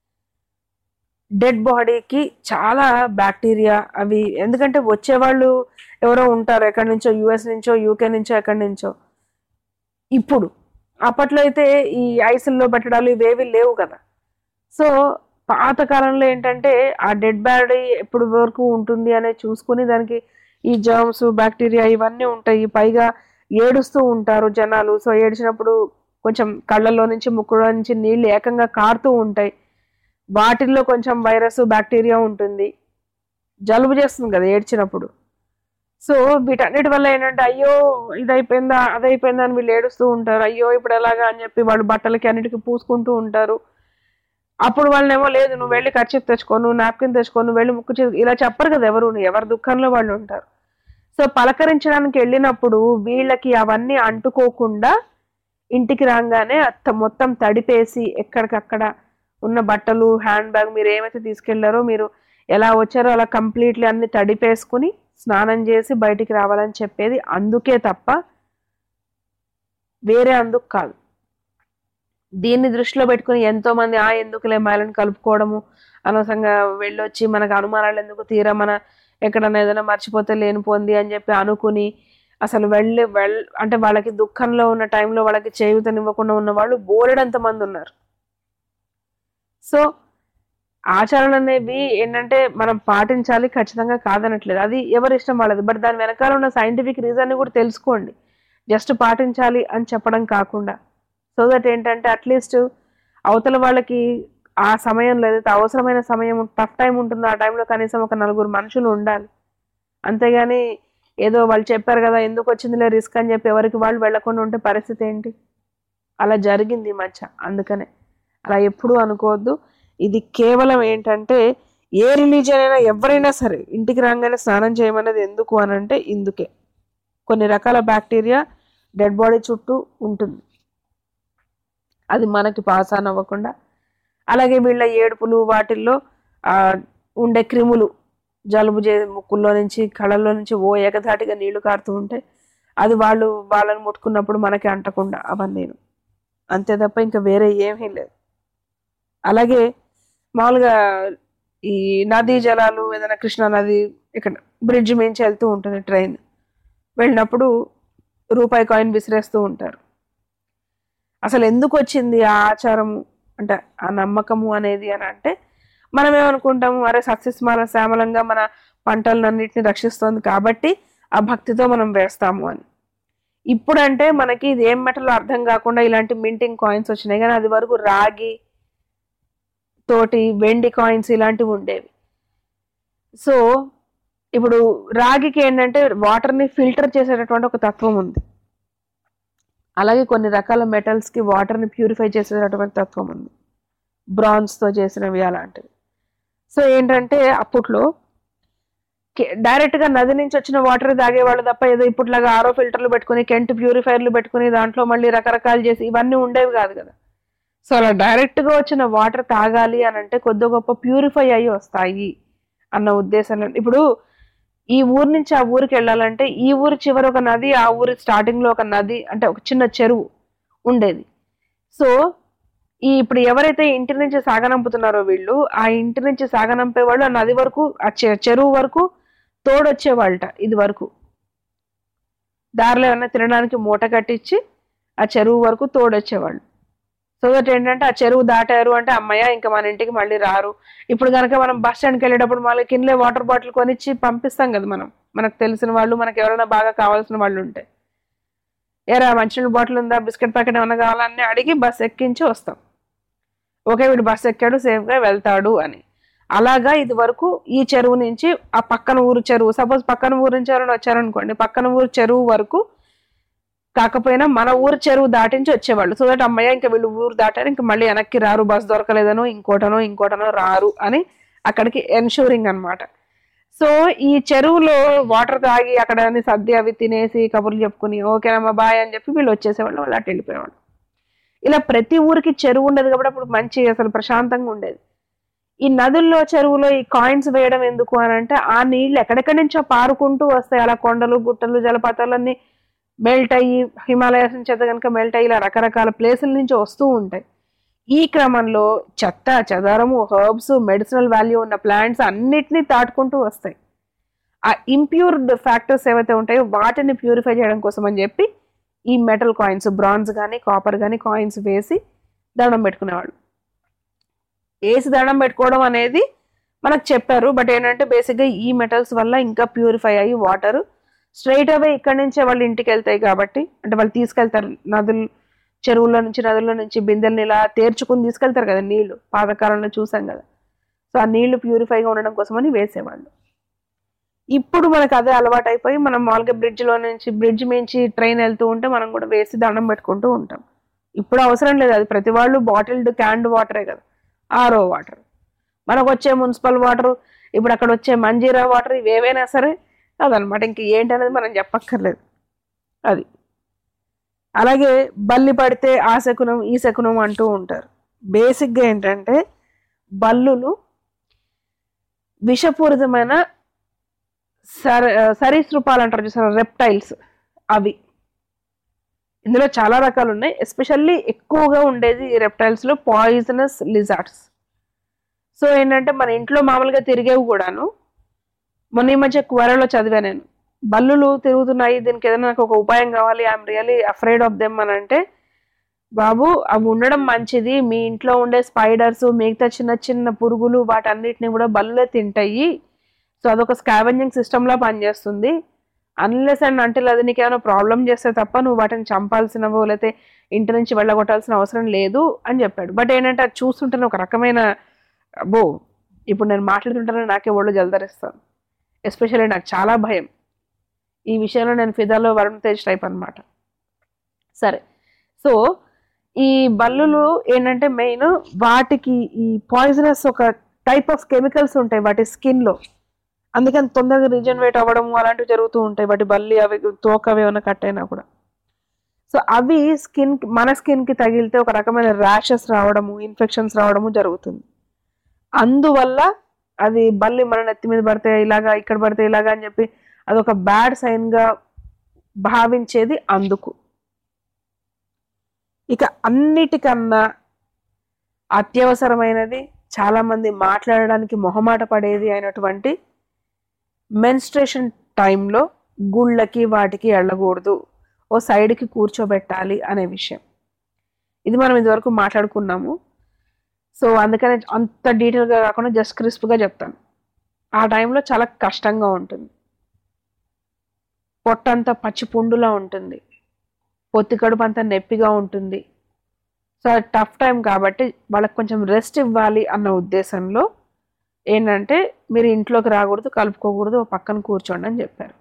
డెడ్ బాడీకి చాలా బ్యాక్టీరియా అవి ఎందుకంటే వచ్చేవాళ్ళు ఎవరో ఉంటారు ఎక్కడి నుంచో యుఎస్ నుంచో యూకే నుంచో ఎక్కడి నుంచో ఇప్పుడు అప్పట్లో అయితే ఈ ఐసుల్లో పెట్టడాలు ఇవేవి లేవు కదా సో పాత కాలంలో ఏంటంటే ఆ డెడ్ బాడీ ఎప్పుడు వరకు ఉంటుంది అనేది చూసుకుని దానికి ఈ జర్మ్స్ బ్యాక్టీరియా ఇవన్నీ ఉంటాయి పైగా ఏడుస్తూ ఉంటారు జనాలు సో ఏడ్చినప్పుడు కొంచెం కళ్ళల్లో నుంచి ముక్కులో నుంచి నీళ్ళు ఏకంగా కారుతూ ఉంటాయి వాటిల్లో కొంచెం వైరస్ బ్యాక్టీరియా ఉంటుంది జలుబు చేస్తుంది కదా ఏడ్చినప్పుడు సో వీటన్నిటి వల్ల ఏంటంటే అయ్యో ఇది అయిపోయిందా అది అయిపోయిందా అని వీళ్ళు ఏడుస్తూ ఉంటారు అయ్యో ఇప్పుడు ఎలాగా అని చెప్పి వాళ్ళు బట్టలకి అన్నిటికీ పూసుకుంటూ ఉంటారు అప్పుడు వాళ్ళనేమో లేదు నువ్వు వెళ్ళి ఖర్చు తెచ్చుకో నువ్వు నాప్కిన్ తెచ్చుకో నువ్వు వెళ్ళి ముక్కు చే ఇలా చెప్పరు కదా ఎవరు ఎవరి దుఃఖంలో వాళ్ళు ఉంటారు సో పలకరించడానికి వెళ్ళినప్పుడు వీళ్ళకి అవన్నీ అంటుకోకుండా ఇంటికి రాగానే అత్త మొత్తం తడిపేసి ఎక్కడికక్కడ ఉన్న బట్టలు హ్యాండ్ బ్యాగ్ మీరు ఏమైతే తీసుకెళ్లారో మీరు ఎలా వచ్చారో అలా కంప్లీట్లీ అన్ని తడిపేసుకుని స్నానం చేసి బయటికి రావాలని చెప్పేది అందుకే తప్ప వేరే అందుకు కాదు దీన్ని దృష్టిలో పెట్టుకుని ఎంతో మంది ఆ ఎందుకులే మైలను కలుపుకోవడము అనవసరంగా వెళ్ళొచ్చి మనకు అనుమానాలు ఎందుకు తీరా మన ఎక్కడన్నా ఏదైనా మర్చిపోతే లేనిపోంది అని చెప్పి అనుకుని అసలు వెళ్ళి వెళ్ అంటే వాళ్ళకి దుఃఖంలో ఉన్న టైంలో వాళ్ళకి చేయూతనివ్వకుండా ఉన్న వాళ్ళు బోలెడంత మంది ఉన్నారు సో ఆచరణ అనేవి ఏంటంటే మనం పాటించాలి ఖచ్చితంగా కాదనట్లేదు అది ఎవరి ఇష్టం వాళ్ళది బట్ దాని వెనకాల ఉన్న సైంటిఫిక్ రీజన్ని కూడా తెలుసుకోండి జస్ట్ పాటించాలి అని చెప్పడం కాకుండా సో దట్ ఏంటంటే అట్లీస్ట్ అవతల వాళ్ళకి ఆ సమయంలో ఏదైతే అవసరమైన సమయం టఫ్ టైం ఉంటుందో ఆ టైంలో కనీసం ఒక నలుగురు మనుషులు ఉండాలి అంతేగాని ఏదో వాళ్ళు చెప్పారు కదా ఎందుకు వచ్చిందిలే రిస్క్ అని చెప్పి ఎవరికి వాళ్ళు వెళ్లకుండా ఉంటే పరిస్థితి ఏంటి అలా జరిగింది ఈ మధ్య అందుకనే అలా ఎప్పుడూ అనుకోవద్దు ఇది కేవలం ఏంటంటే ఏ రిలీజియన్ అయినా ఎవరైనా సరే ఇంటికి రాగానే స్నానం చేయమనేది ఎందుకు అని అంటే ఇందుకే కొన్ని రకాల బ్యాక్టీరియా డెడ్ బాడీ చుట్టూ ఉంటుంది అది మనకి పాస్ ఆన్ అవ్వకుండా అలాగే వీళ్ళ ఏడుపులు వాటిల్లో ఆ, ఉండే క్రిములు జలుబు చే ముక్కుల్లో నుంచి కళ్ళల్లో నుంచి ఓ ఏకధాటిగా నీళ్లు కారుతూ ఉంటే అది వాళ్ళు వాళ్ళని ముట్టుకున్నప్పుడు మనకి అంటకుండా అవన్నీ అంతే తప్ప ఇంకా వేరే ఏమీ లేదు అలాగే మామూలుగా ఈ నదీ జలాలు ఏదైనా కృష్ణా నది ఇక్కడ బ్రిడ్జ్ మించి వెళ్తూ ఉంటుంది ట్రైన్ వెళ్ళినప్పుడు రూపాయి కాయిన్ విసిరేస్తూ ఉంటారు అసలు ఎందుకు వచ్చింది ఆ ఆచారము అంటే ఆ నమ్మకము అనేది అని అంటే మనం ఏమనుకుంటాము అరే సస్యస్మాల శ్యామలంగా మన పంటలన్నింటినీ రక్షిస్తోంది కాబట్టి ఆ భక్తితో మనం వేస్తాము అని ఇప్పుడంటే మనకి ఇది ఏం మెటలో అర్థం కాకుండా ఇలాంటి మింటింగ్ కాయిన్స్ వచ్చినాయి కానీ అది వరకు రాగి తోటి వెండి కాయిన్స్ ఇలాంటివి ఉండేవి సో ఇప్పుడు రాగికి ఏంటంటే వాటర్ని ఫిల్టర్ చేసేటటువంటి ఒక తత్వం ఉంది అలాగే కొన్ని రకాల మెటల్స్కి వాటర్ని ప్యూరిఫై చేసేటటువంటి తత్వం ఉంది బ్రాన్స్తో చేసినవి అలాంటివి సో ఏంటంటే అప్పట్లో కే- డైరెక్ట్గా నది నుంచి వచ్చిన వాటర్ తాగేవాళ్ళు తప్ప ఏదో ఇప్పట్లాగా ఆరో ఫిల్టర్లు పెట్టుకుని కెంట్ ప్యూరిఫైర్లు పెట్టుకుని దాంట్లో మళ్ళీ రకరకాలు చేసి ఇవన్నీ ఉండేవి కాదు కదా సో అలా డైరెక్ట్గా వచ్చిన వాటర్ తాగాలి అని అంటే కొద్ది గొప్ప ప్యూరిఫై అయ్యి వస్తాయి అన్న ఉద్దేశంలో ఇప్పుడు ఈ ఊరు నుంచి ఆ ఊరికి వెళ్ళాలంటే ఈ ఊరి చివర ఒక నది ఆ ఊరి స్టార్టింగ్ లో ఒక నది అంటే ఒక చిన్న చెరువు ఉండేది సో ఈ ఇప్పుడు ఎవరైతే ఇంటి నుంచి సాగనంపుతున్నారో వీళ్ళు ఆ ఇంటి నుంచి సాగనంపే వాళ్ళు ఆ నది వరకు ఆ చె- చెరువు వరకు తోడొచ్చేవాళ్ళట ఇది వరకు దారిలో ఏమన్నా తినడానికి మూట కట్టించి ఆ చెరువు వరకు తోడొచ్చేవాళ్ళు సో దట్ ఏంటంటే ఆ చెరువు దాటారు అంటే అమ్మయ్య ఇంకా మన ఇంటికి మళ్ళీ రారు ఇప్పుడు కనుక మనం బస్ స్టాండ్కి వెళ్ళేటప్పుడు మళ్ళీ కిందలే వాటర్ బాటిల్ కొనిచ్చి పంపిస్తాం కదా మనం మనకు తెలిసిన వాళ్ళు మనకు ఎవరైనా బాగా కావాల్సిన వాళ్ళు ఉంటే ఏరా మంచినీళ్ళ బాటిల్ ఉందా బిస్కెట్ ప్యాకెట్ ఏమైనా కావాలని అడిగి బస్ ఎక్కించి వస్తాం ఓకే వీడు బస్ ఎక్కాడు సేఫ్గా వెళ్తాడు అని అలాగా ఇది వరకు ఈ చెరువు నుంచి ఆ పక్కన ఊరు చెరువు సపోజ్ పక్కన ఊరు నుంచి ఎవరైనా వచ్చారనుకోండి పక్కన ఊరు చెరువు వరకు కాకపోయినా మన ఊరు చెరువు దాటించి వచ్చేవాళ్ళు సో దట్ అమ్మయ్య ఇంకా వీళ్ళు ఊరు దాటారు ఇంకా మళ్ళీ వెనక్కి రారు బస్ దొరకలేదనో ఇంకోటనో ఇంకోటనో రారు అని అక్కడికి ఎన్షూరింగ్ అన్నమాట సో ఈ చెరువులో వాటర్ తాగి అక్కడ అన్ని సర్ది అవి తినేసి కబుర్లు చెప్పుకుని ఓకేనమ్మా బాయ్ అని చెప్పి వీళ్ళు వచ్చేసేవాళ్ళు వాళ్ళు అటు వెళ్ళిపోయేవాళ్ళు ఇలా ప్రతి ఊరికి చెరువు ఉండేది కాబట్టి అప్పుడు మంచి అసలు ప్రశాంతంగా ఉండేది ఈ నదుల్లో చెరువులో ఈ కాయిన్స్ వేయడం ఎందుకు అని అంటే ఆ నీళ్లు ఎక్కడెక్కడి నుంచో పారుకుంటూ వస్తాయి అలా కొండలు గుట్టలు జలపాతాలన్నీ మెల్ట్ అయ్యి హిమాలయాస్ నుంచి అయితే కనుక మెల్ట్ అయ్యి ఇలా రకరకాల ప్లేసుల నుంచి వస్తూ ఉంటాయి ఈ క్రమంలో చెత్త చెదారము హర్బ్స్ మెడిసినల్ వాల్యూ ఉన్న ప్లాంట్స్ అన్నిటినీ దాటుకుంటూ వస్తాయి ఆ ఇంప్యూర్డ్ ఫ్యాక్టర్స్ ఏవైతే ఉంటాయో వాటిని ప్యూరిఫై చేయడం కోసం అని చెప్పి ఈ మెటల్ కాయిన్స్ బ్రాంజ్ కానీ కాపర్ కానీ కాయిన్స్ వేసి దండం పెట్టుకునేవాళ్ళు వేసి దండం పెట్టుకోవడం అనేది మనకు చెప్పారు బట్ ఏంటంటే బేసిక్గా ఈ మెటల్స్ వల్ల ఇంకా ప్యూరిఫై అయ్యి వాటర్ స్ట్రైట్ అవే ఇక్కడి నుంచే వాళ్ళు ఇంటికి వెళ్తాయి కాబట్టి అంటే వాళ్ళు తీసుకెళ్తారు నదులు చెరువుల నుంచి నదుల నుంచి బిందెల్ని ఇలా తేర్చుకుని తీసుకెళ్తారు కదా నీళ్లు పాతకాలంలో చూసాం కదా సో ఆ నీళ్లు ప్యూరిఫైగా ఉండడం కోసమని వేసేవాళ్ళు ఇప్పుడు మనకు అదే అలవాటు అయిపోయి మనం మామూలుగా బ్రిడ్జ్లో నుంచి బ్రిడ్జ్ మించి ట్రైన్ వెళ్తూ ఉంటే మనం కూడా వేసి దండం పెట్టుకుంటూ ఉంటాం ఇప్పుడు అవసరం లేదు అది ప్రతి వాళ్ళు బాటిల్డ్ క్యాండ్ వాటరే కదా ఆరో వాటర్ మనకు వచ్చే మున్సిపల్ వాటర్ ఇప్పుడు అక్కడ వచ్చే మంజీరా వాటర్ ఇవేవైనా సరే అదనమాట ఇంక ఏంటనేది మనం చెప్పక్కర్లేదు అది అలాగే బల్లి పడితే ఆ శకునం ఈ శకునం అంటూ ఉంటారు బేసిక్గా ఏంటంటే బల్లులు విషపూరితమైన సర సరీసృపాలు అంటారు చూసారా రెప్టైల్స్ అవి ఇందులో చాలా రకాలు ఉన్నాయి ఎస్పెషల్లీ ఎక్కువగా ఉండేది ఈ రెప్టైల్స్లో పాయిజనస్ లిజార్డ్స్ సో ఏంటంటే మన ఇంట్లో మామూలుగా తిరిగేవి కూడాను మొన్న ఈ మధ్య క్వరలో చదివా నేను బల్లులు తిరుగుతున్నాయి దీనికి ఏదైనా నాకు ఒక ఉపాయం కావాలి I'm really afraid of them అని అంటే బాబు అవి ఉండడం మంచిది మీ ఇంట్లో ఉండే స్పైడర్స్ మిగతా చిన్న చిన్న పురుగులు వాటన్నిటిని కూడా బల్లులే తింటాయి సో అదొక స్కావెంజింగ్ సిస్టంలా పనిచేస్తుంది అన్లెస్ అండ్ అంటిల్ అది నీకు ఏమైనా ప్రాబ్లం చేస్తే తప్ప నువ్వు వాటిని చంపాల్సినవో లేకపోతే ఇంటి నుంచి వెళ్ళగొట్టాల్సిన అవసరం లేదు అని చెప్పాడు బట్ ఏంటంటే అది చూస్తుంటేనే ఒక రకమైన అబ్బో ఇప్పుడు నేను మాట్లాడుతుంటేనే నాకే ఒళ్ళు జలదరిస్తాను ఎస్పెషల్లీ నాకు చాలా భయం ఈ విషయంలో నేను ఫిదాలో వరుణ్ తేజ్ టైప్ అనమాట సరే సో ఈ బల్లులు ఏంటంటే మెయిన్ వాటికి ఈ పాయిజనస్ ఒక టైప్ ఆఫ్ కెమికల్స్ ఉంటాయి వాటి స్కిన్లో అందుకని తొందరగా రీజనరేట్ అవ్వడం అలాంటివి జరుగుతూ ఉంటాయి వాటి బల్లి అవి తోక అవి ఏమైనా కట్ అయినా కూడా సో అవి స్కిన్ మన స్కిన్కి తగిలితే ఒక రకమైన ర్యాషెస్ రావడము ఇన్ఫెక్షన్స్ రావడము జరుగుతుంది అందువల్ల అది బల్లి మన నెత్తి మీద పడితే ఇలాగా ఇక్కడ పడితే ఇలాగా అని చెప్పి అదొక బ్యాడ్ సైన్గా భావించేది అందుకు ఇక అన్నిటికన్నా అత్యవసరమైనది చాలామంది మాట్లాడడానికి మొహమాట పడేది అయినటువంటి మెన్స్ట్రేషన్ టైంలో గుళ్ళకి వాటికి వెళ్ళకూడదు ఓ సైడ్కి కూర్చోబెట్టాలి అనే విషయం ఇది మనం ఇదివరకు మాట్లాడుకున్నాము సో అందుకనే అంత డీటెయిల్గా కాకుండా జస్ట్ క్రిస్ప్గా చెప్తాను ఆ టైంలో చాలా కష్టంగా ఉంటుంది పొట్టంతా పచ్చి పుండులా ఉంటుంది పొత్తి కడుపు అంతా నొప్పిగా ఉంటుంది సో అది టఫ్ టైం కాబట్టి వాళ్ళకి కొంచెం రెస్ట్ ఇవ్వాలి అన్న ఉద్దేశంలో ఏంటంటే మీరు ఇంట్లోకి రాకూడదు కలుపుకోకూడదు ఓ పక్కన కూర్చోండి అని చెప్పారు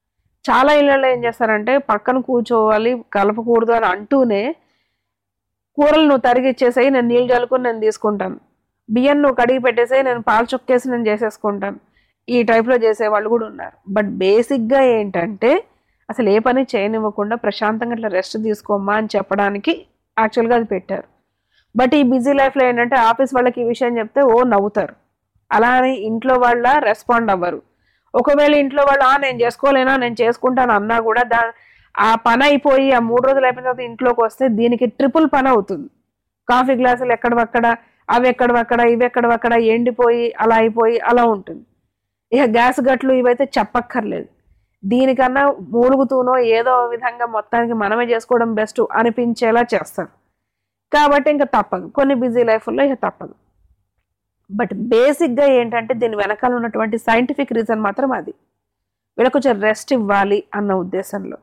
చాలా ఇళ్ళల్లో ఏం చేస్తారంటే పక్కన కూర్చోవాలి కలపకూడదు అని అంటూనే కూరలు నువ్వు తరిగిచ్చేసేయి నేను నీళ్ళు చల్లుకొని నేను తీసుకుంటాను బియ్యం నువ్వు కడిగి పెట్టేసేయి నేను పాలు చొక్కేసి నేను చేసేసుకుంటాను ఈ టైప్లో చేసే వాళ్ళు కూడా ఉన్నారు బట్ బేసిక్గా ఏంటంటే అసలు ఏ పని చేయనివ్వకుండా ప్రశాంతంగా ఇట్లా రెస్ట్ తీసుకోమ్మా అని చెప్పడానికి యాక్చువల్గా అది పెట్టారు బట్ ఈ బిజీ లైఫ్లో ఏంటంటే ఆఫీస్ వాళ్ళకి ఈ విషయం చెప్తే ఓ నవ్వుతారు అలా అని ఇంట్లో వాళ్ళ రెస్పాండ్ అవ్వరు ఒకవేళ ఇంట్లో వాళ్ళు "ఆ, నేను చేసుకోలేనా నేను చేసుకుంటాను అన్నా కూడా దా ఆ పని అయిపోయి ఆ మూడు రోజులు అయిపోయిన తర్వాత ఇంట్లోకి వస్తే దీనికి ట్రిపుల్ పని అవుతుంది కాఫీ గ్లాసులు ఎక్కడవక్కడ అవి ఎక్కడవక్కడ ఇవి ఎక్కడవక్కడ ఎండిపోయి అలా అయిపోయి అలా ఉంటుంది ఇక గ్యాస్ గట్లు ఇవైతే చెప్పక్కర్లేదు దీనికన్నా మూలుగుతూనో ఏదో విధంగా మొత్తానికి మనమే చేసుకోవడం బెస్ట్ అనిపించేలా చేస్తారు కాబట్టి ఇంకా తప్పదు కొన్ని బిజీ లైఫ్లో ఇక తప్పదు బట్ బేసిక్గా ఏంటంటే దీని వెనకాల ఉన్నటువంటి సైంటిఫిక్ రీజన్ మాత్రం అది వీళ్ళకి కొంచెం రెస్ట్ ఇవ్వాలి అన్న ఉద్దేశంలో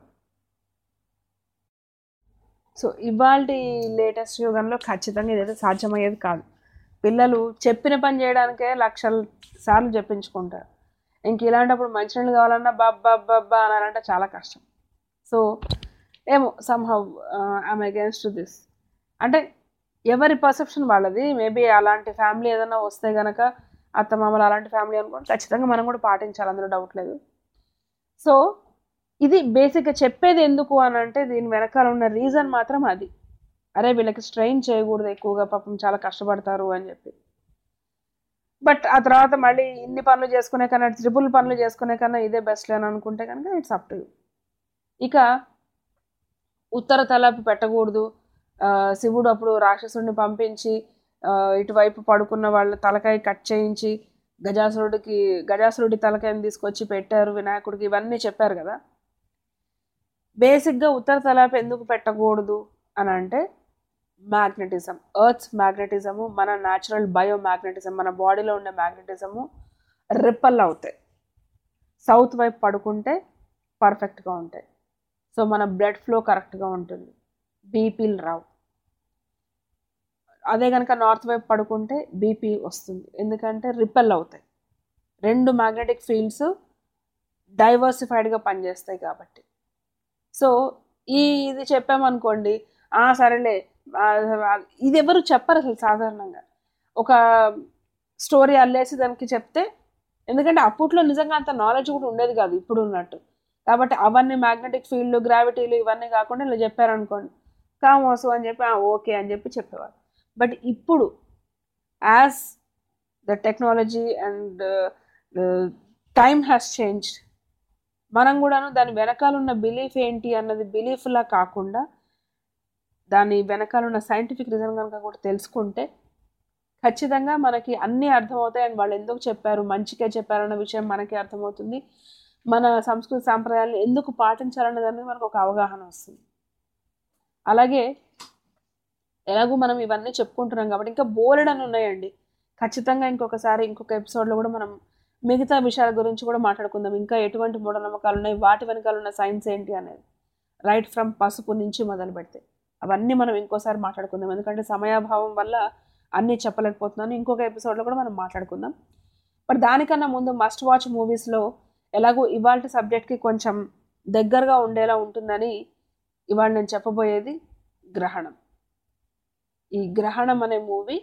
సో ఇవాళ లేటెస్ట్ యుగంలో ఖచ్చితంగా ఇదైతే సాధ్యమయ్యేది కాదు పిల్లలు చెప్పిన పని చేయడానికే లక్షల సార్లు చెప్పించుకుంటారు ఇంక ఇలాంటప్పుడు మంచినీళ్ళు కావాలన్నా బాబ్బా బాబ్బా అనాలంటే చాలా కష్టం సో ఏమో సమ్హౌ ఐమ్ అగేన్స్ట్ దిస్ అంటే ఎవరి పర్సెప్షన్ వాళ్ళది మేబీ అలాంటి ఫ్యామిలీ ఏదైనా వస్తే గనక అత్త మామలు అలాంటి ఫ్యామిలీ అనుకోండి ఖచ్చితంగా మనం కూడా పాటించాలి అందులో డౌట్ లేదు సో ఇది బేసిక్గా చెప్పేది ఎందుకు అని అంటే దీని వెనకాల ఉన్న రీజన్ మాత్రం అది అరే వీళ్ళకి స్ట్రెయిన్ చేయకూడదు ఎక్కువగా పాపం చాలా కష్టపడతారు అని చెప్పి బట్ ఆ తర్వాత మళ్ళీ ఇన్ని పనులు చేసుకునే కన్నా ట్రిపుల్ పనులు చేసుకునే కన్నా ఇదే బెస్ట్ అని అనుకుంటే కనుక ఇట్స్ అప్ టు యూ ఇక ఉత్తర తలాపి పెట్టకూడదు ఆ, శివుడు అప్పుడు రాక్షసుడిని పంపించి ఆ, ఇటువైపు పడుకున్న వాళ్ళ తలకాయ కట్ చేయించి గజాసురుడికి గజాసురుడి తలకాయని తీసుకొచ్చి పెట్టారు వినాయకుడికి ఇవన్నీ చెప్పారు కదా బేసిక్గా ఉత్తర తలాపి ఎందుకు పెట్టకూడదు అని అంటే మ్యాగ్నెటిజం ఎర్త్స్ మ్యాగ్నెటిజము మన న్యాచురల్ బయో మ్యాగ్నెటిజం మన బాడీలో ఉండే మ్యాగ్నెటిజము రిప్పల్ అవుతాయి సౌత్ వైపు పడుకుంటే పర్ఫెక్ట్గా ఉంటాయి సో మన బ్లడ్ ఫ్లో కరెక్ట్గా ఉంటుంది బీపీలు రావు అదే కనుక నార్త్ వైపు పడుకుంటే బీపీ వస్తుంది ఎందుకంటే రిపెల్ అవుతాయి రెండు మ్యాగ్నెటిక్ ఫీల్డ్స్ డైవర్సిఫైడ్గా పనిచేస్తాయి కాబట్టి సో ఈ ఇది చెప్పామనుకోండి "ఆ, సరేలే ఆ, ఇది ఎవరు చెప్పరు అసలు సాధారణంగా ఒక స్టోరీ అల్లేసి దానికి చెప్తే ఎందుకంటే అప్పట్లో నిజంగా అంత నాలెడ్జ్ కూడా ఉండేది కాదు ఇప్పుడు ఉన్నట్టు కాబట్టి అవన్నీ మ్యాగ్నెటిక్ ఫీల్డ్ గ్రావిటీలు ఇవన్నీ కాకుండా ఇలా చెప్పారనుకోండి కామోసు అని చెప్పి "ఆ, ఓకే అని చెప్పి చెప్పేవారు బట్ ఇప్పుడు as the technology and time has changed మనం కూడాను దాని వెనకాల ఉన్న బిలీఫ్ ఏంటి అన్నది బిలీఫ్లా కాకుండా దాని వెనకాల ఉన్న సైంటిఫిక్ రీజన్ కనుక కూడా తెలుసుకుంటే ఖచ్చితంగా మనకి అన్నీ అర్థమవుతాయి అండ్ వాళ్ళు ఎందుకు చెప్పారు మంచిగా చెప్పారు అన్న విషయం మనకి అర్థమవుతుంది మన సంస్కృతి సాంప్రదాయాలు ఎందుకు పాటించాలనే దాని మీద మనకు ఒక అవగాహన వస్తుంది అలాగే ఎలాగో మనం ఇవన్నీ చెప్పుకుంటున్నాం కాబట్టి ఇంకా బోలెడని ఉన్నాయండి ఖచ్చితంగా ఇంకొకసారి ఇంకొక ఎపిసోడ్లో కూడా మనం మిగతా విషయాల గురించి కూడా మాట్లాడుకుందాం ఇంకా ఎటువంటి మూఢనమ్మకాలు ఉన్నాయి వాటి వెనకాల ఉన్న సైన్స్ ఏంటి అనేది రైట్ ఫ్రమ్ పసుపు నుంచి మొదలు పెడితే అవన్నీ మనం ఇంకోసారి మాట్లాడుకుందాం ఎందుకంటే సమయాభావం వల్ల అన్నీ చెప్పలేకపోతున్నాను ఇంకొక ఎపిసోడ్లో కూడా మనం మాట్లాడుకుందాం బట్ దానికన్నా ముందు మస్ట్ వాచ్ మూవీస్లో ఎలాగో ఇవాళ సబ్జెక్ట్కి కొంచెం దగ్గరగా ఉండేలా ఉంటుందని ఇవాళ నేను చెప్పబోయేది గ్రహణం ఈ గ్రహణం అనే మూవీ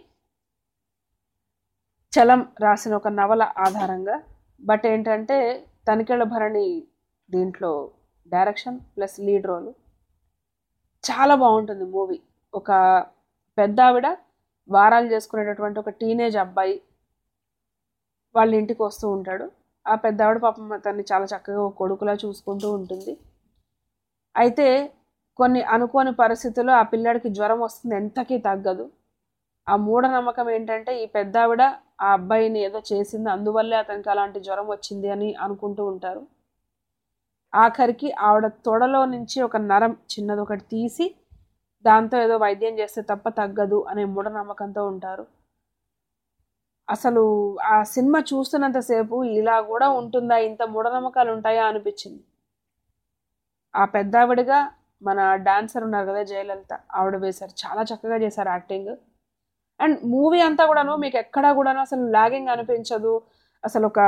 చలం రాసిన ఒక నవల ఆధారంగా బట్ ఏంటంటే తనికెళ్ళ భరణి దీంట్లో డైరెక్షన్ ప్లస్ లీడ్ రోల్ చాలా బాగుంటుంది మూవీ ఒక పెద్ద ఆవిడ వారాలు చేసుకునేటటువంటి ఒక టీనేజ్ అబ్బాయి వాళ్ళ ఇంటికి వస్తూ ఉంటాడు ఆ పెద్ద ఆవిడ పాపం తన్ని చాలా చక్కగా ఒక కొడుకులా చూసుకుంటూ ఉంటుంది అయితే కొన్ని అనుకోని పరిస్థితుల్లో ఆ పిల్లాడికి జ్వరం వస్తుంది ఎంతకీ తగ్గదు ఆ మూఢనమ్మకం ఏంటంటే ఈ పెద్ద ఆవిడ ఆ అబ్బాయిని ఏదో చేసింది అందువల్లే అతనికి అలాంటి జ్వరం వచ్చింది అని అనుకుంటూ ఉంటారు ఆఖరికి ఆవిడ తొడలో నుంచి ఒక నరం చిన్నది ఒకటి తీసి దాంతో ఏదో వైద్యం చేస్తే తప్ప తగ్గదు అనే మూఢనమ్మకంతో ఉంటారు అసలు ఆ సినిమా చూస్తున్నంతసేపు ఇలా కూడా ఉంటుందా ఇంత మూఢనమ్మకాలు ఉంటాయా అనిపించింది ఆ పెద్దావిడిగా మన డాన్సర్ ఉన్నారు కదా జయలలిత ఆవిడ వేశారు చాలా చక్కగా చేశారు యాక్టింగ్ అండ్ మూవీ అంతా కూడాను మీకు ఎక్కడా కూడాను అసలు లాగింగ్ అనిపించదు అసలు ఒక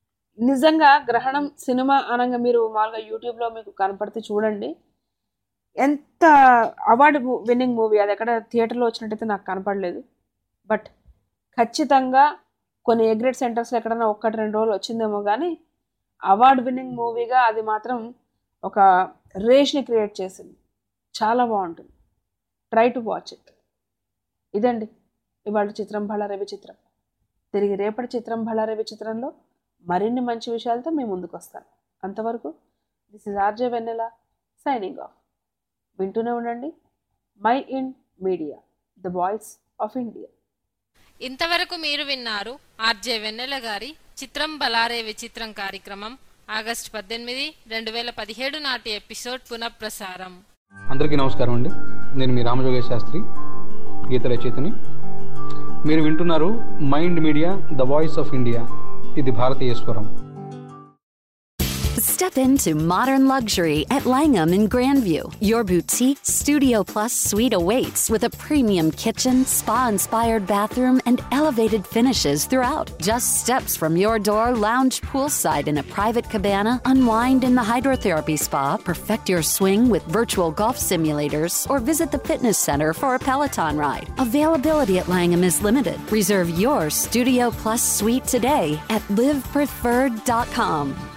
నిజంగా గ్రహణం సినిమా అనగా మీరు మామూలుగా యూట్యూబ్లో మీకు కనపడితే చూడండి ఎంత అవార్డు విన్నింగ్ మూవీ అది ఎక్కడ థియేటర్లో వచ్చినట్టయితే నాకు కనపడలేదు బట్ ఖచ్చితంగా కొన్ని ఎగ్రేడ్ సెంటర్స్లో ఎక్కడైనా ఒక్కటి రెండు రోజులు వచ్చిందేమో కానీ అవార్డు విన్నింగ్ మూవీగా అది మాత్రం ఒక రేష్ని క్రియేట్ చేసింది చాలా బాగుంటుంది ట్రై టు వాచ్ ఇట్ ఇదండి ఇవాళ చిత్రం బళ్ళారవి చిత్రం తిరిగి రేపటి చిత్రం బళ్ళారవి చిత్రంలో మరిన్ని మంచి విషయాలతో మీ ముందుకు వస్తాను అంతవరకు this is RJ Vennela signing off వింటూనే ఉండండి mind media the voice of India ఇంతవరకు మీరు విన్నారు ఆర్జే వెన్నెల గారి చిత్రం బలారే విచిత్రం కార్యక్రమం ఆగస్టు పద్దెనిమిది రెండు వేల పదిహేడు నాటి ఎపిసోడ్ పునఃప్రసారం అందరికీ నమస్కారం అండి నేను మీ రామజోగేష్ శాస్త్రి గీత రచయితని మీరు వింటున్నారు mind media the voice of India ఇది భారతీయ స్వరం Step into modern luxury at Langham in Grandview. Your boutique Studio Plus suite awaits with a premium kitchen, spa inspired bathroom, and elevated finishes throughout. Just steps from your door, lounge poolside in a private cabana, unwind in the hydrotherapy spa, perfect your swing with virtual golf simulators, or visit the fitness center for a Peloton ride. Availability at Langham is limited. Reserve your Studio Plus suite today at livepreferred.com.